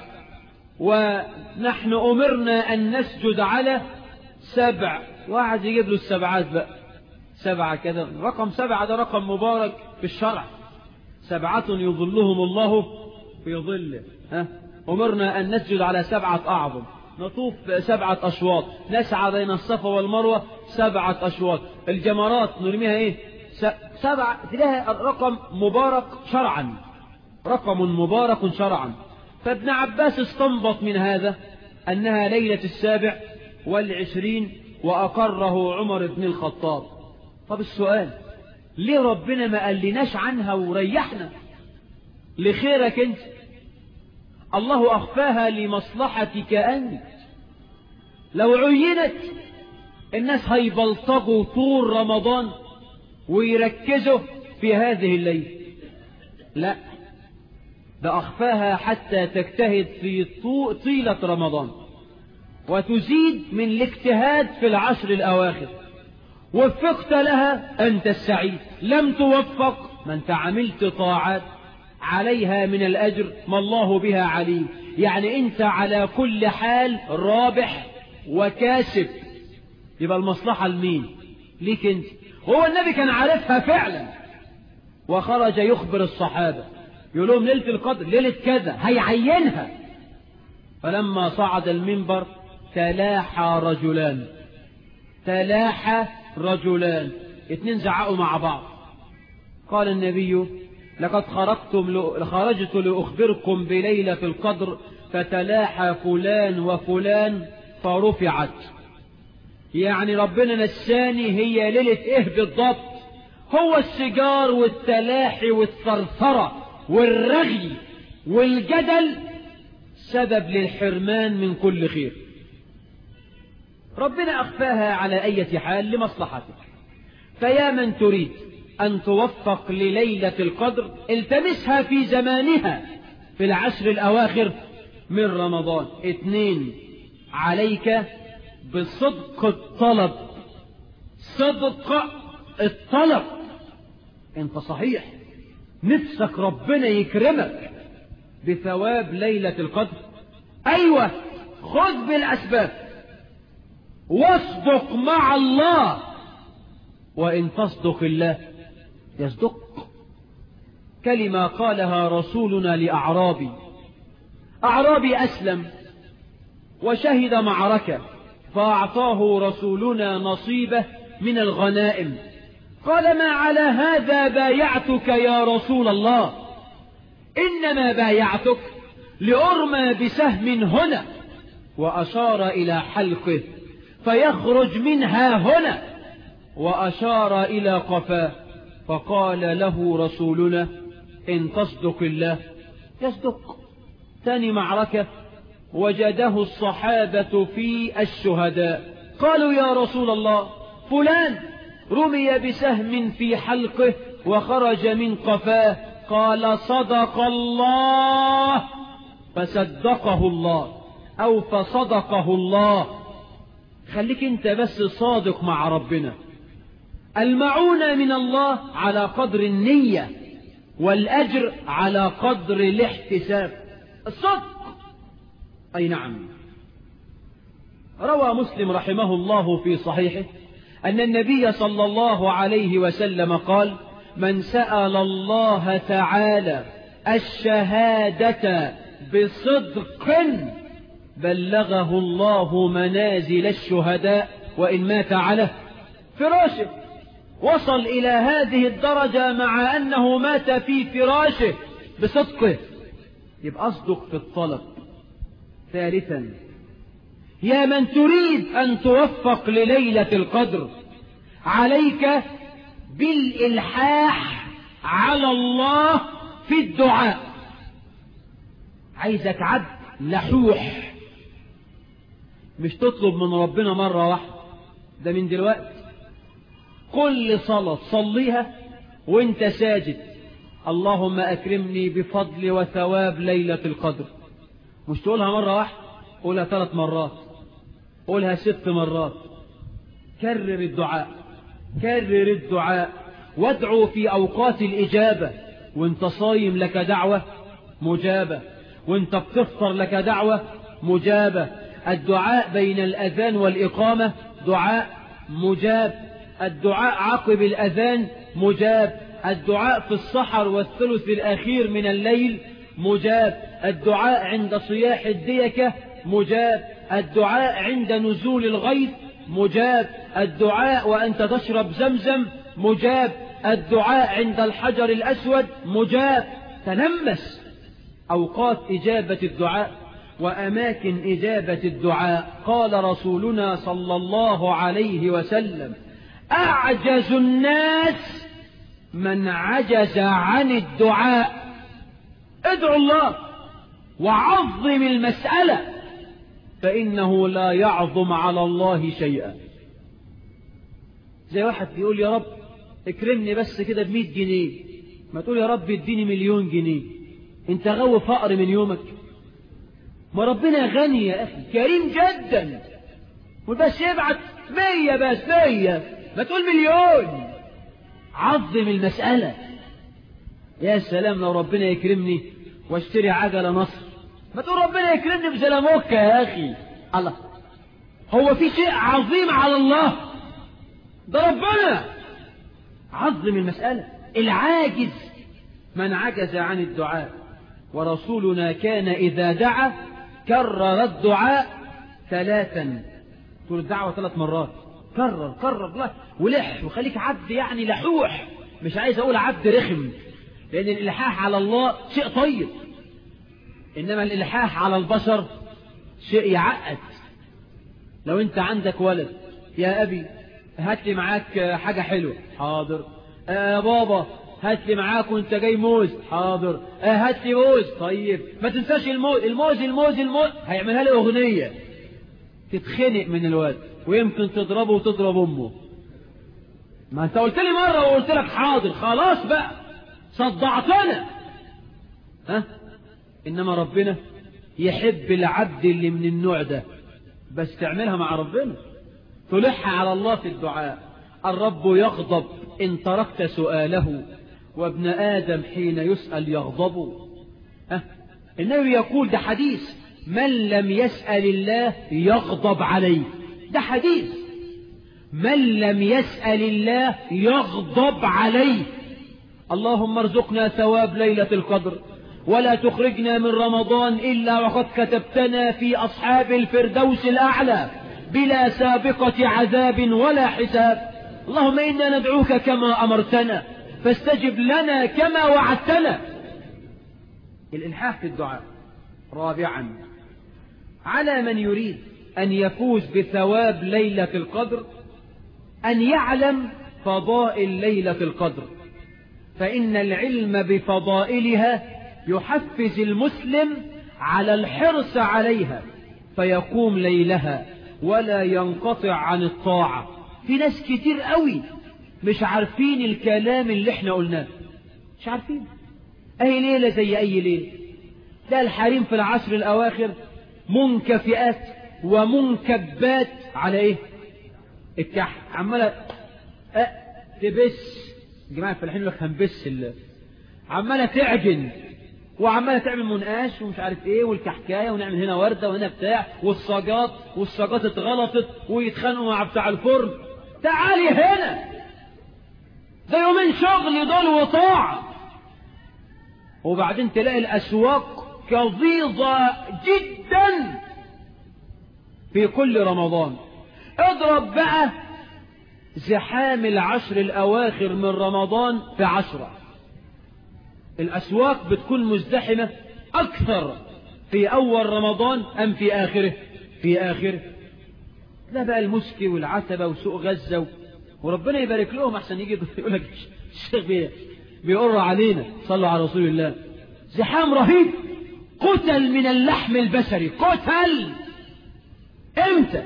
ونحن أمرنا أن نسجد على سبع واحد يجيب له السبعات بقى سبعة كذا رقم سبعة ده رقم مبارك في الشرع سبعة يظلهم الله في ظله ها أمرنا أن نسجد على سبعة أعظم نطوف سبعة أشواط نسعى بين الصفا والمروة سبعة أشواط الجمرات نرميها إيه سبعة تلاها رقم مبارك شرعا رقم مبارك شرعا فابن عباس استنبط من هذا أنها ليلة السابع والعشرين وأقره عمر بن الخطاب طب السؤال ليه ربنا ما قالناش عنها وريحنا لخيرك انت الله أخفاها لمصلحتك أنت لو عينت الناس هيبلطجوا طول رمضان ويركزوا في هذه الليلة لا ده أخفاها حتى تجتهد في طيلة رمضان وتزيد من الاجتهاد في العشر الأواخر وفقت لها أنت السعيد لم توفق ما أنت عملت طاعات عليها من الأجر ما الله بها عليم يعني أنت على كل حال رابح وكاسب يبقى المصلحة لمين ليك أنت هو النبي كان عارفها فعلا وخرج يخبر الصحابة يقول لهم ليلة القدر ليلة كذا هيعينها فلما صعد المنبر تلاحى رجلان تلاحى رجلان اتنين زعقوا مع بعض قال النبي لقد خرجتم خرجت لأخبركم بليلة القدر فتلاحى فلان وفلان فرفعت يعني ربنا نساني هي ليلة ايه بالضبط هو السجار والتلاحي والثرثرة والرغي والجدل سبب للحرمان من كل خير ربنا أخفاها على أي حال لمصلحتك فيا من تريد أن توفق لليلة القدر التمسها في زمانها في العشر الأواخر من رمضان اثنين عليك بصدق الطلب صدق الطلب انت صحيح نفسك ربنا يكرمك بثواب ليلة القدر أيوة خذ بالأسباب واصدق مع الله وإن تصدق الله يصدق كلمة قالها رسولنا لأعرابي أعرابي أسلم وشهد معركة فأعطاه رسولنا نصيبه من الغنائم قال ما على هذا بايعتك يا رسول الله إنما بايعتك لأرمى بسهم هنا وأشار إلى حلقه فيخرج منها هنا وأشار إلى قفاه فقال له رسولنا إن تصدق الله يصدق ثاني معركة وجده الصحابة في الشهداء قالوا يا رسول الله فلان رمي بسهم في حلقه وخرج من قفاه قال صدق الله فصدقه الله أو فصدقه الله خليك انت بس صادق مع ربنا المعونة من الله على قدر النية والأجر على قدر الاحتساب الصدق أي نعم روى مسلم رحمه الله في صحيحه أن النبي صلى الله عليه وسلم قال من سأل الله تعالى الشهادة بصدق بلغه الله منازل الشهداء وإن مات على فراشه وصل إلى هذه الدرجة مع أنه مات في فراشه بصدقه يبقى أصدق في الطلب ثالثا يا من تريد أن توفق لليلة القدر عليك بالإلحاح على الله في الدعاء عايزك عبد لحوح مش تطلب من ربنا مرة واحدة ده من دلوقتي كل صلاة تصليها وانت ساجد اللهم أكرمني بفضل وثواب ليلة القدر مش تقولها مرة واحدة قولها ثلاث مرات قولها ست مرات كرر الدعاء كرر الدعاء وادعو في أوقات الإجابة وانت صايم لك دعوة مجابة وانت بتفطر لك دعوة مجابة الدعاء بين الأذان والإقامة دعاء مجاب الدعاء عقب الأذان مجاب الدعاء في السحر والثلث الأخير من الليل مجاب الدعاء عند صياح الديكة مجاب الدعاء عند نزول الغيث مجاب الدعاء وأنت تشرب زمزم مجاب الدعاء عند الحجر الأسود مجاب تلمس أوقات إجابة الدعاء وأماكن إجابة الدعاء قال رسولنا صلى الله عليه وسلم أعجز الناس من عجز عن الدعاء ادعو الله وعظم المسألة فإنه لا يعظم على الله شيئا زي واحد بيقول يا رب اكرمني بس كده بمئة جنيه ما تقول يا رب اديني مليون جنيه انت غو فقر من يومك ما ربنا غني يا أخي كريم جدا وبس يبعت مية بس مية ما تقول مليون عظم المسألة يا سلام لو ربنا يكرمني واشتري عجلة نصر ما تقول ربنا يكرمني بزلموكة يا أخي الله هو في شيء عظيم على الله ده ربنا عظم المسألة العاجز من عجز عن الدعاء ورسولنا كان إذا دعا كرر الدعاء ثلاثا تقول الدعوة ثلاث مرات كرر كرر الله ولح وخليك عبد يعني لحوح مش عايز أقول عبد رخم لأن الإلحاح على الله شيء طيب إنما الإلحاح على البشر شيء يعقد لو أنت عندك ولد يا أبي هات لي معاك حاجة حلوة حاضر آه بابا هات لي معاك وانت جاي موز حاضر آه هات لي موز طيب ما تنساش الموز الموز الموز الموز هيعملها لي أغنية تتخنق من الواد ويمكن تضربه وتضرب أمه ما انت قلت لي مرة وقلت لك حاضر خلاص بقى صدعتنا ها إنما ربنا يحب العبد اللي من النوع ده بس تعملها مع ربنا تلح على الله في الدعاء الرب يغضب إن تركت سؤاله وابن آدم حين يسأل يغضب ها النبي يقول ده حديث من لم يسأل الله يغضب عليه ده حديث من لم يسأل الله يغضب عليه اللهم ارزقنا ثواب ليلة القدر ولا تخرجنا من رمضان إلا وقد كتبتنا في أصحاب الفردوس الأعلى بلا سابقة عذاب ولا حساب اللهم إنا ندعوك كما أمرتنا فاستجب لنا كما وعدتنا الإلحاح في الدعاء رابعا على من يريد أن يفوز بثواب ليلة القدر أن يعلم فضائل ليلة القدر فإن العلم بفضائلها يحفز المسلم على الحرص عليها فيقوم ليلها ولا ينقطع عن الطاعة في ناس كتير قوي مش عارفين الكلام اللي احنا قلناه مش عارفين اي ليلة زي اي ليلة لا الحريم في العشر الاواخر منكفئات ومنكبات على ايه الكح عمالة تبس جماعة الفلاحين يقول لك هنبس ال... عمالة تعجن وعمالة تعمل منقاش ومش عارف ايه والكحكاية ونعمل هنا وردة وهنا بتاع والصاجات والصاجات اتغلطت ويتخانقوا مع بتاع الفرن تعالي هنا ده يومين شغل دول وطاعة وبعدين تلاقي الأسواق كظيظة جدا في كل رمضان اضرب بقى زحام العشر الأواخر من رمضان في عشرة الأسواق بتكون مزدحمة أكثر في أول رمضان أم في آخره في آخره لا بقى المسكي والعتبة وسوق غزة و... وربنا يبارك لهم أحسن يجي يقول لك الشيخ بي... بيقر علينا صلوا على رسول الله زحام رهيب قتل من اللحم البشري قتل امتى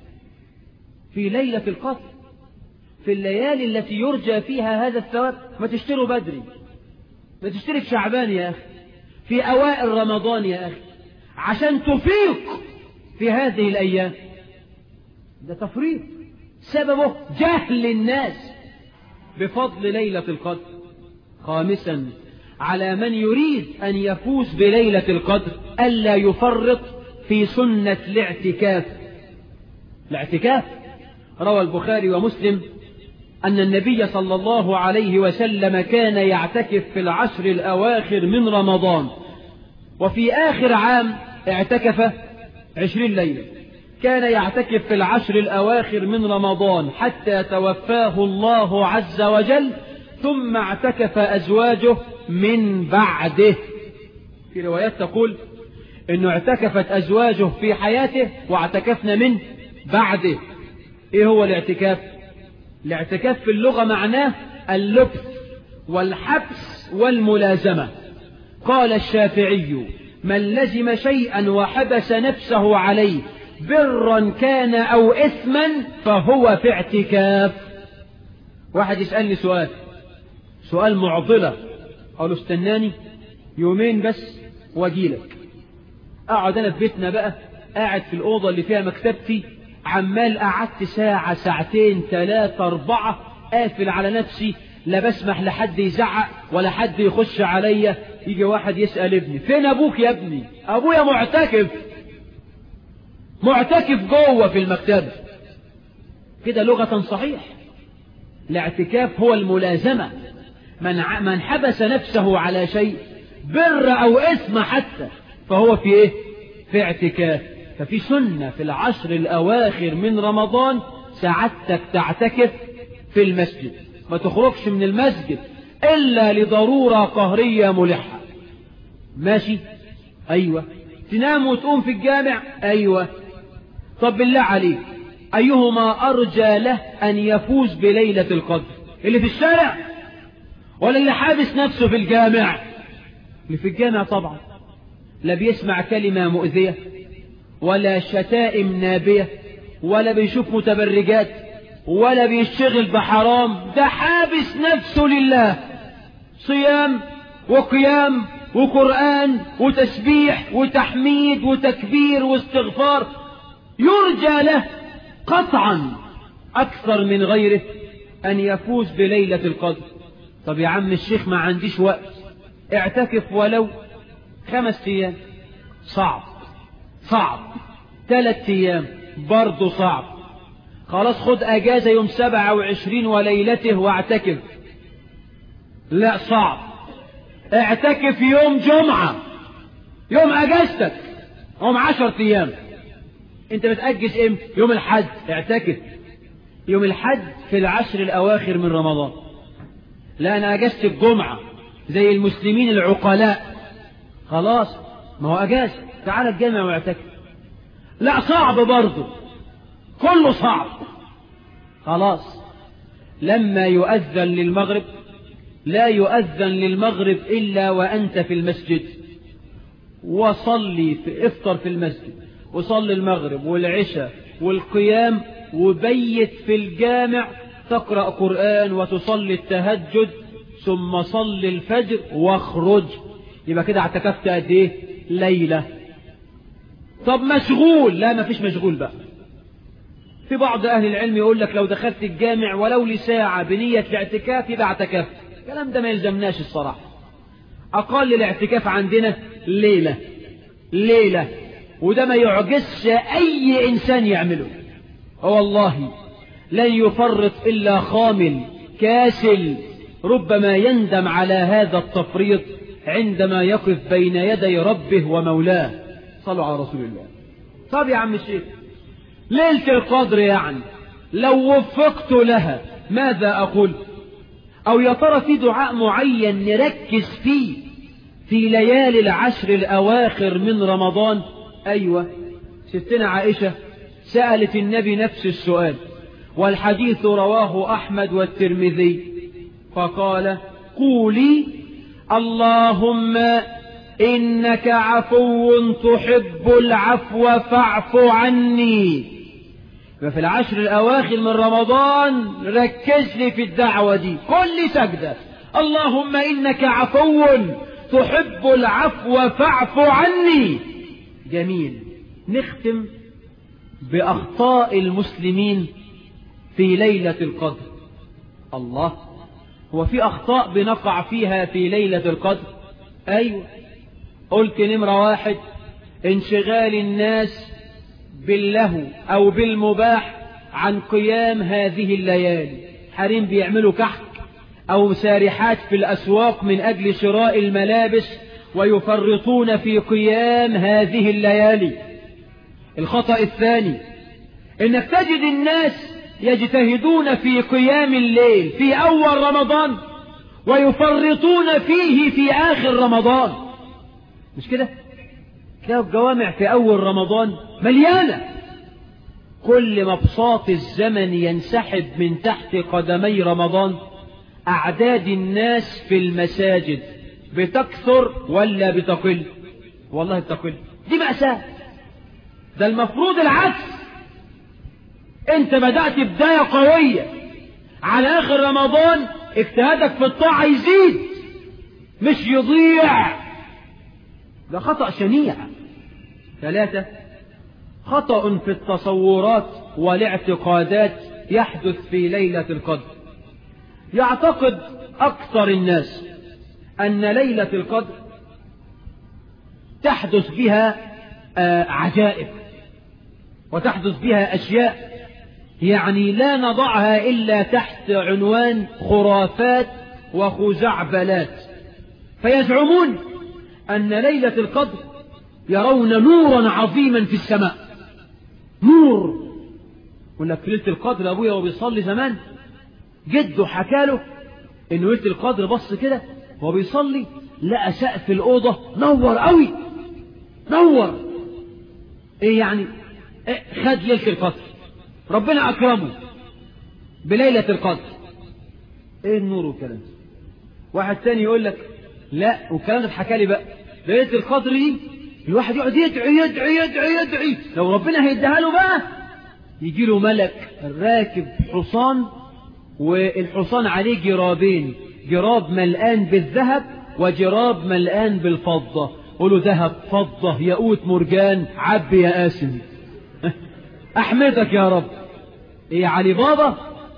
في ليلة القتل في الليالي التي يرجى فيها هذا الثواب ما تشتروا بدري ما تشتري في شعبان يا أخي في أوائل رمضان يا أخي عشان تفيق في هذه الأيام ده تفريط سببه جهل الناس بفضل ليلة القدر خامسا على من يريد أن يفوز بليلة القدر ألا يفرط في سنة الاعتكاف الاعتكاف روى البخاري ومسلم أن النبي صلى الله عليه وسلم كان يعتكف في العشر الأواخر من رمضان وفي آخر عام اعتكف عشرين ليلة كان يعتكف في العشر الأواخر من رمضان حتى توفاه الله عز وجل ثم اعتكف أزواجه من بعده في روايات تقول انه اعتكفت ازواجه في حياته واعتكفنا من بعده ايه هو الاعتكاف الاعتكاف في اللغة معناه اللبث والحبس والملازمة قال الشافعي من لزم شيئا وحبس نفسه عليه برا كان او اثما فهو في اعتكاف واحد يسألني سؤال سؤال معضلة اقول له استناني يومين بس واجيلك اقعد انا في بيتنا بقى قاعد في الاوضه اللي فيها مكتبتي عمال قعدت ساعه ساعتين ثلاثه اربعه قافل على نفسي لا بسمح لحد يزعق ولا حد يخش عليا يجي واحد يسال ابني فين ابوك يا ابني ابويا معتكف معتكف جوه في المكتبه كده لغه صحيح الاعتكاف هو الملازمه من من حبس نفسه على شيء بر او اثم حتى فهو في ايه في اعتكاف ففي سنة في العشر الأواخر من رمضان سعادتك تعتكف في المسجد ما تخرجش من المسجد إلا لضرورة قهرية ملحة ماشي أيوة تنام وتقوم في الجامع أيوة طب بالله عليك أيهما أرجى له أن يفوز بليلة القدر اللي في الشارع ولا اللي حابس نفسه في الجامع اللي في الجامع طبعا لا بيسمع كلمة مؤذية ولا شتائم نابية ولا بيشوف متبرجات ولا بيشتغل بحرام ده حابس نفسه لله صيام وقيام وقرآن وتسبيح وتحميد وتكبير واستغفار يرجى له قطعا أكثر من غيره أن يفوز بليلة القدر طب يا عم الشيخ ما عنديش وقت اعتكف ولو خمس أيام صعب صعب ثلاث أيام برضه صعب خلاص خد أجازة يوم سبعة وعشرين وليلته واعتكف لا صعب اعتكف يوم جمعة يوم أجازتك يوم عشر أيام انت بتأجز امتى يوم الحد اعتكف يوم الحد في العشر الأواخر من رمضان لا أنا أجازت الجمعة زي المسلمين العقلاء خلاص ما هو أجازة تعال الجامع واعتكف لا صعب برضه كله صعب خلاص لما يؤذن للمغرب لا يؤذن للمغرب إلا وأنت في المسجد وصلي في افطر في المسجد وصلي المغرب والعشاء والقيام وبيت في الجامع تقرأ قرآن وتصلي التهجد ثم صلي الفجر واخرج يبقى كده اعتكفت قد ايه ليلة طب مشغول لا ما فيش مشغول بقى في بعض أهل العلم يقول لك لو دخلت الجامع ولو لساعة بنية الاعتكاف يبقى اعتكفت الكلام ده ما يلزمناش الصراحة أقل الاعتكاف عندنا ليلة ليلة وده ما يعجزش أي إنسان يعمله والله لن يفرط إلا خامل كاسل ربما يندم على هذا التفريط عندما يقف بين يدي ربه ومولاه صلوا على رسول الله طب يا عم الشيخ ليلة القدر يعني لو وفقت لها ماذا أقول أو يا ترى في دعاء معين نركز فيه في ليالي العشر الأواخر من رمضان أيوة ستنا عائشة سألت النبي نفس السؤال والحديث رواه أحمد والترمذي فقال قولي اللهم إنك عفو تحب العفو فاعف عني ففي العشر الأواخر من رمضان ركز لي في الدعوة دي كل سجدة اللهم إنك عفو تحب العفو فاعف عني جميل نختم بأخطاء المسلمين في ليلة القدر الله هو في أخطاء بنقع فيها في ليلة القدر أيوة قلت نمرة واحد انشغال الناس باللهو أو بالمباح عن قيام هذه الليالي حريم بيعملوا كحك أو سارحات في الأسواق من أجل شراء الملابس ويفرطون في قيام هذه الليالي الخطأ الثاني انك تجد الناس يجتهدون في قيام الليل في أول رمضان ويفرطون فيه في آخر رمضان مش كده تلاقوا الجوامع في أول رمضان مليانة كل ما بساط الزمن ينسحب من تحت قدمي رمضان أعداد الناس في المساجد بتكثر ولا بتقل والله بتقل دي مأساة ده المفروض العكس انت بدأت بداية قوية على آخر رمضان اجتهادك في الطاعة يزيد مش يضيع ده خطأ شنيع ثلاثة خطأ في التصورات والاعتقادات يحدث في ليلة القدر يعتقد أكثر الناس أن ليلة القدر تحدث بها عجائب وتحدث بها أشياء يعني لا نضعها إلا تحت عنوان خرافات وخزعبلات فيزعمون أن ليلة القدر يرون نورا عظيما في السماء نور يقول لك ليلة القدر أبويا وهو بيصلي زمان جده حكى له إنه ليلة القدر بص كده وهو بيصلي لقى سقف الأوضة نور قوي نور إيه يعني إيه خد ليلة القدر ربنا أكرمه بليلة القدر إيه النور والكلام واحد تاني يقول لك لا والكلام ده اتحكى لي بقى ليلة القدر دي الواحد يقعد يدعي يدعي يدعي يدعي لو ربنا هيديها له بقى يجي له ملك راكب حصان والحصان عليه جرابين جراب ملآن بالذهب وجراب ملآن بالفضة قولوا ذهب فضة ياقوت مرجان عب يا قاسم أحمدك يا رب إيه علي بابا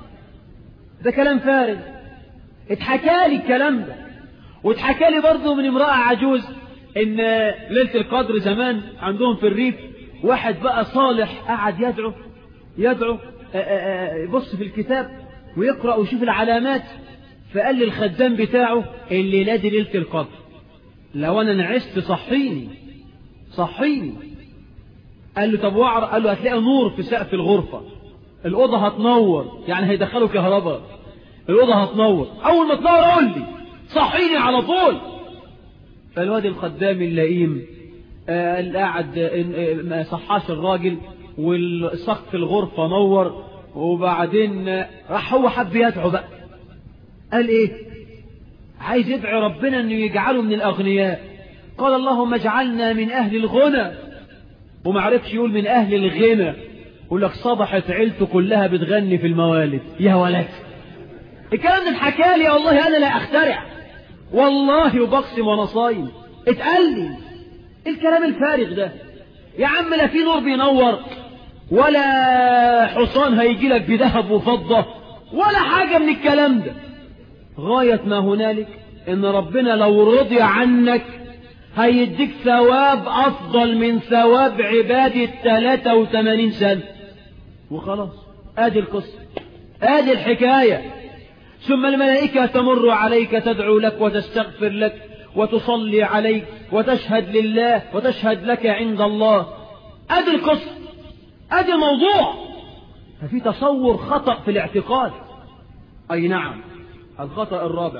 ده كلام فارغ اتحكى لي الكلام ده واتحكى لي برضه من امرأة عجوز ان ليلة القدر زمان عندهم في الريف واحد بقى صالح قعد يدعو يدعو يبص في الكتاب ويقرأ ويشوف العلامات فقال للخدام بتاعه الليلة دي ليلة القدر لو انا نعست صحيني صحيني قال له طب وعر قال له هتلاقي نور في سقف الغرفة الأوضة هتنور يعني هيدخلوا كهرباء الأوضة هتنور أول ما تنور قول لي صحيني على طول فالواد الخدام اللئيم آه قاعد آه ما صحاش الراجل والسقف الغرفة نور وبعدين آه راح هو حب يدعو بقى قال ايه عايز يدعي ربنا انه يجعله من الاغنياء قال اللهم اجعلنا من اهل الغنى وما عرفش يقول من اهل الغنى يقول لك صبحت عيلته كلها بتغني في الموالد يا ولد الكلام ده اتحكى لي والله انا لا اخترع والله وبقسم وانا صايم اتقال لي الكلام الفارغ ده يا عم لا في نور بينور ولا حصان هيجي لك بذهب وفضة ولا حاجة من الكلام ده غاية ما هنالك ان ربنا لو رضي عنك هيديك ثواب افضل من ثواب عبادة 83 سنة وخلاص ادي القصة ادي الحكاية ثم الملائكة تمر عليك تدعو لك وتستغفر لك وتصلي عليك وتشهد لله وتشهد لك عند الله ادي القصة ادي الموضوع ففي تصور خطأ في الاعتقاد اي نعم الخطأ الرابع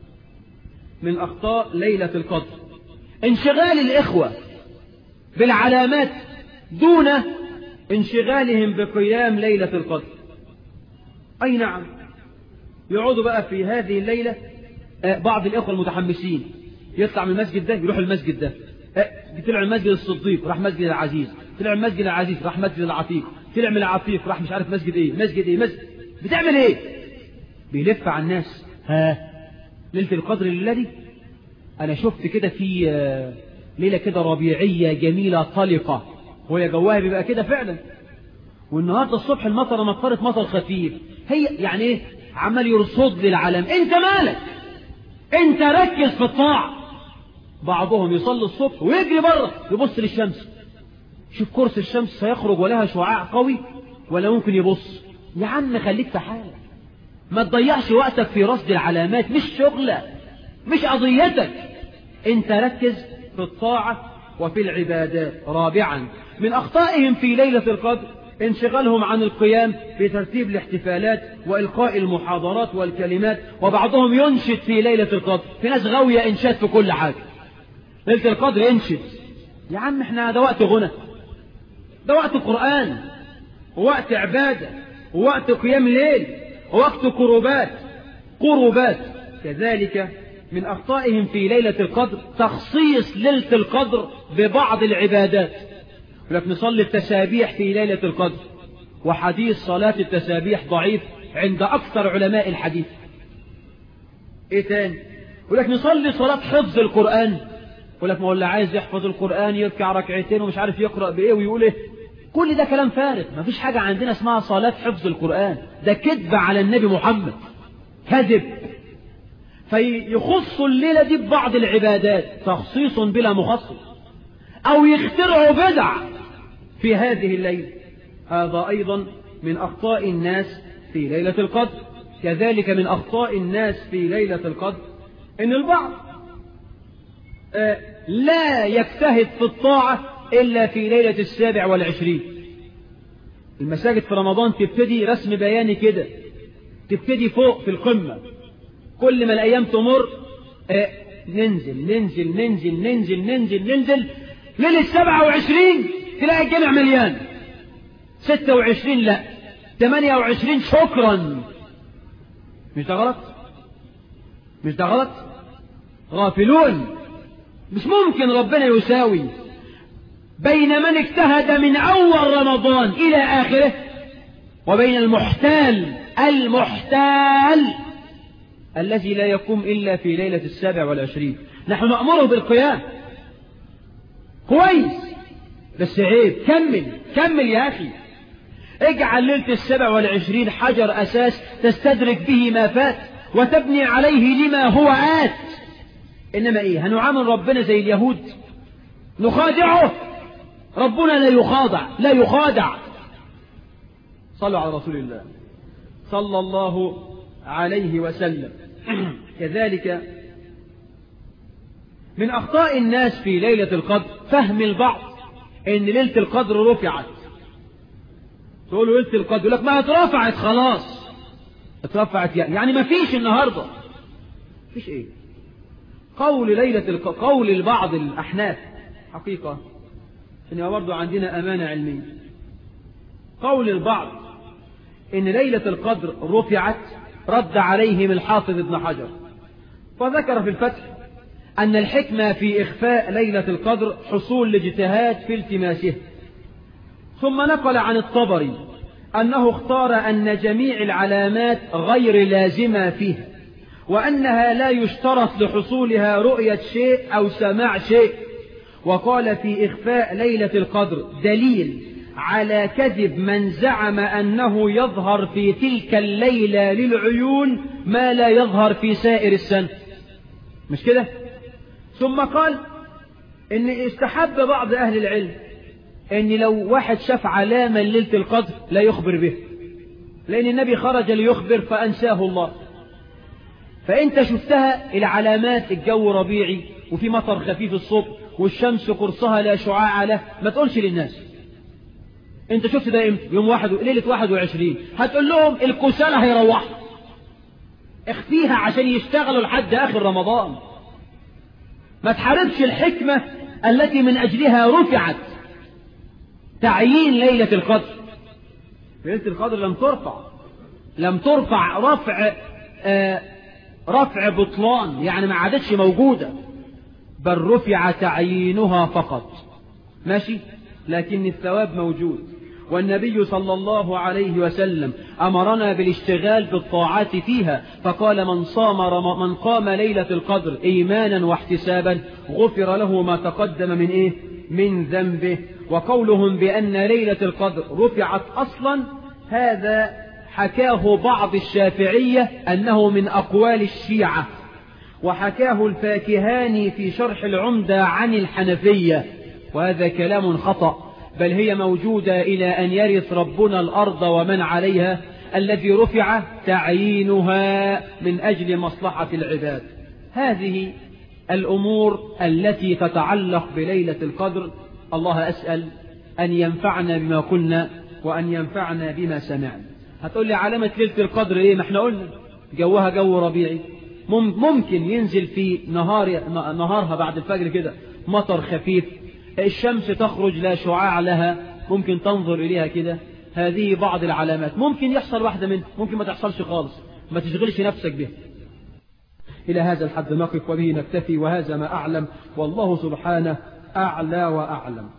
من اخطاء ليلة القدر انشغال الاخوة بالعلامات دون انشغالهم بقيام ليلة القدر اي نعم يقعدوا بقى في هذه الليلة بعض الإخوة المتحمسين يطلع من المسجد ده يروح المسجد ده طلع من مسجد الصديق راح مسجد العزيز طلع من مسجد العزيز راح مسجد العتيق طلع من العتيق راح مش عارف مسجد ايه مسجد ايه مسجد بتعمل ايه بيلف على الناس ها ليلة القدر الليلة دي انا شفت كده في ليلة كده ربيعية جميلة طلقة وهي جواها بيبقى كده فعلا والنهارده الصبح المطره مطرت مطر خفيف هي يعني ايه عمال يرصد لي العلم انت مالك انت ركز في الطاعة بعضهم يصلي الصبح ويجري بره يبص للشمس شوف كرسي الشمس سيخرج ولها شعاع قوي ولا ممكن يبص يا عم خليك في حالك ما تضيعش وقتك في رصد العلامات مش شغلة مش قضيتك انت ركز في الطاعة وفي العبادات رابعا من أخطائهم في ليلة القدر انشغالهم عن القيام بترتيب الاحتفالات وإلقاء المحاضرات والكلمات وبعضهم ينشد في ليلة القدر في ناس غاوية إنشاد في كل حاجة ليلة القدر انشد يا عم احنا ده وقت غنى ده وقت قرآن ووقت عبادة ووقت قيام ليل ووقت قربات قربات كذلك من أخطائهم في ليلة القدر تخصيص ليلة القدر ببعض العبادات لك نصلي التسابيح في ليلة القدر وحديث صلاة التسابيح ضعيف عند أكثر علماء الحديث إيه تاني ولك نصلي صلاة حفظ القرآن ولك ما هو اللي عايز يحفظ القرآن يركع ركعتين ومش عارف يقرأ بإيه ويقول إيه كل ده كلام فارغ ما فيش حاجة عندنا اسمها صلاة حفظ القرآن ده كذب على النبي محمد كذب فيخص الليلة دي ببعض العبادات تخصيص بلا مخصص أو يخترعوا بدع في هذه الليلة هذا أيضا من أخطاء الناس في ليلة القدر كذلك من أخطاء الناس في ليلة القدر إن البعض لا يجتهد في الطاعة إلا في ليلة السابع والعشرين المساجد في رمضان تبتدي رسم بياني كده تبتدي فوق في القمة كل ما الأيام تمر ننزل ننزل ننزل ننزل ننزل ننزل ليلة السبعة وعشرين تلاقي الجامع مليان ستة وعشرين لا ثمانية وعشرين شكرا مش ده غلط مش ده غلط غافلون مش ممكن ربنا يساوي بين من اجتهد من أول رمضان إلى آخره وبين المحتال المحتال الذي لا يقوم إلا في ليلة السابع والعشرين نحن نأمره بالقيام كويس بس عيب كمل كمل يا أخي اجعل ليلة السبع والعشرين حجر أساس تستدرك به ما فات وتبني عليه لما هو آت إنما إيه هنعامل ربنا زي اليهود نخادعه ربنا لا يخاضع لا يخادع صلوا على رسول الله صلى الله عليه وسلم كذلك من أخطاء الناس في ليلة القدر فهم البعض إن ليلة القدر رفعت تقولوا ليلة القدر يقول لك ما اترفعت خلاص اترفعت يعني يعني ما فيش النهاردة فيش ايه قول ليلة الق... قول البعض الأحناف حقيقة إن برضو عندنا أمانة علمية قول البعض إن ليلة القدر رفعت رد عليهم الحافظ ابن حجر وذكر في الفتح أن الحكمة في إخفاء ليلة القدر حصول الاجتهاد في التماسه ثم نقل عن الطبري أنه اختار أن جميع العلامات غير لازمة فيها وأنها لا يشترط لحصولها رؤية شيء أو سماع شيء وقال في إخفاء ليلة القدر دليل على كذب من زعم أنه يظهر في تلك الليلة للعيون ما لا يظهر في سائر السنة مش كده ثم قال إن استحب بعض أهل العلم إن لو واحد شاف علامة ليلة القدر لا يخبر به لأن النبي خرج ليخبر فأنساه الله فأنت شفتها العلامات الجو ربيعي وفي مطر خفيف الصبح والشمس قرصها لا شعاع له ما تقولش للناس انت شفت ده امتى يوم واحد ليلة واحد وعشرين هتقول لهم الكسالة هيروحوا اخفيها عشان يشتغلوا لحد اخر رمضان ما تحاربش الحكمة التي من اجلها رفعت تعيين ليلة القدر ليلة القدر لم ترفع لم ترفع رفع آه رفع بطلان يعني ما عادتش موجودة بل رفع تعيينها فقط ماشي لكن الثواب موجود والنبي صلى الله عليه وسلم أمرنا بالاشتغال بالطاعات فيها فقال من صام رم من قام ليلة القدر إيمانا واحتسابا غفر له ما تقدم من إيه من ذنبه وقولهم بأن ليلة القدر رفعت أصلا هذا حكاه بعض الشافعية أنه من أقوال الشيعة وحكاه الفاكهاني في شرح العمدة عن الحنفية وهذا كلام خطأ بل هي موجودة إلى أن يرث ربنا الأرض ومن عليها الذي رفع تعيينها من أجل مصلحة العباد هذه الأمور التي تتعلق بليلة القدر الله أسأل أن ينفعنا بما قلنا وأن ينفعنا بما سمعنا هتقول لي علامة ليلة القدر إيه ما احنا قلنا جوها جو ربيعي ممكن ينزل في نهار نهارها بعد الفجر كده مطر خفيف الشمس تخرج لا شعاع لها ممكن تنظر إليها كده هذه بعض العلامات ممكن يحصل واحدة منها ممكن ما تحصلش خالص ما تشغلش نفسك بها إلى هذا الحد نقف وبه نكتفي وهذا ما أعلم والله سبحانه أعلى وأعلم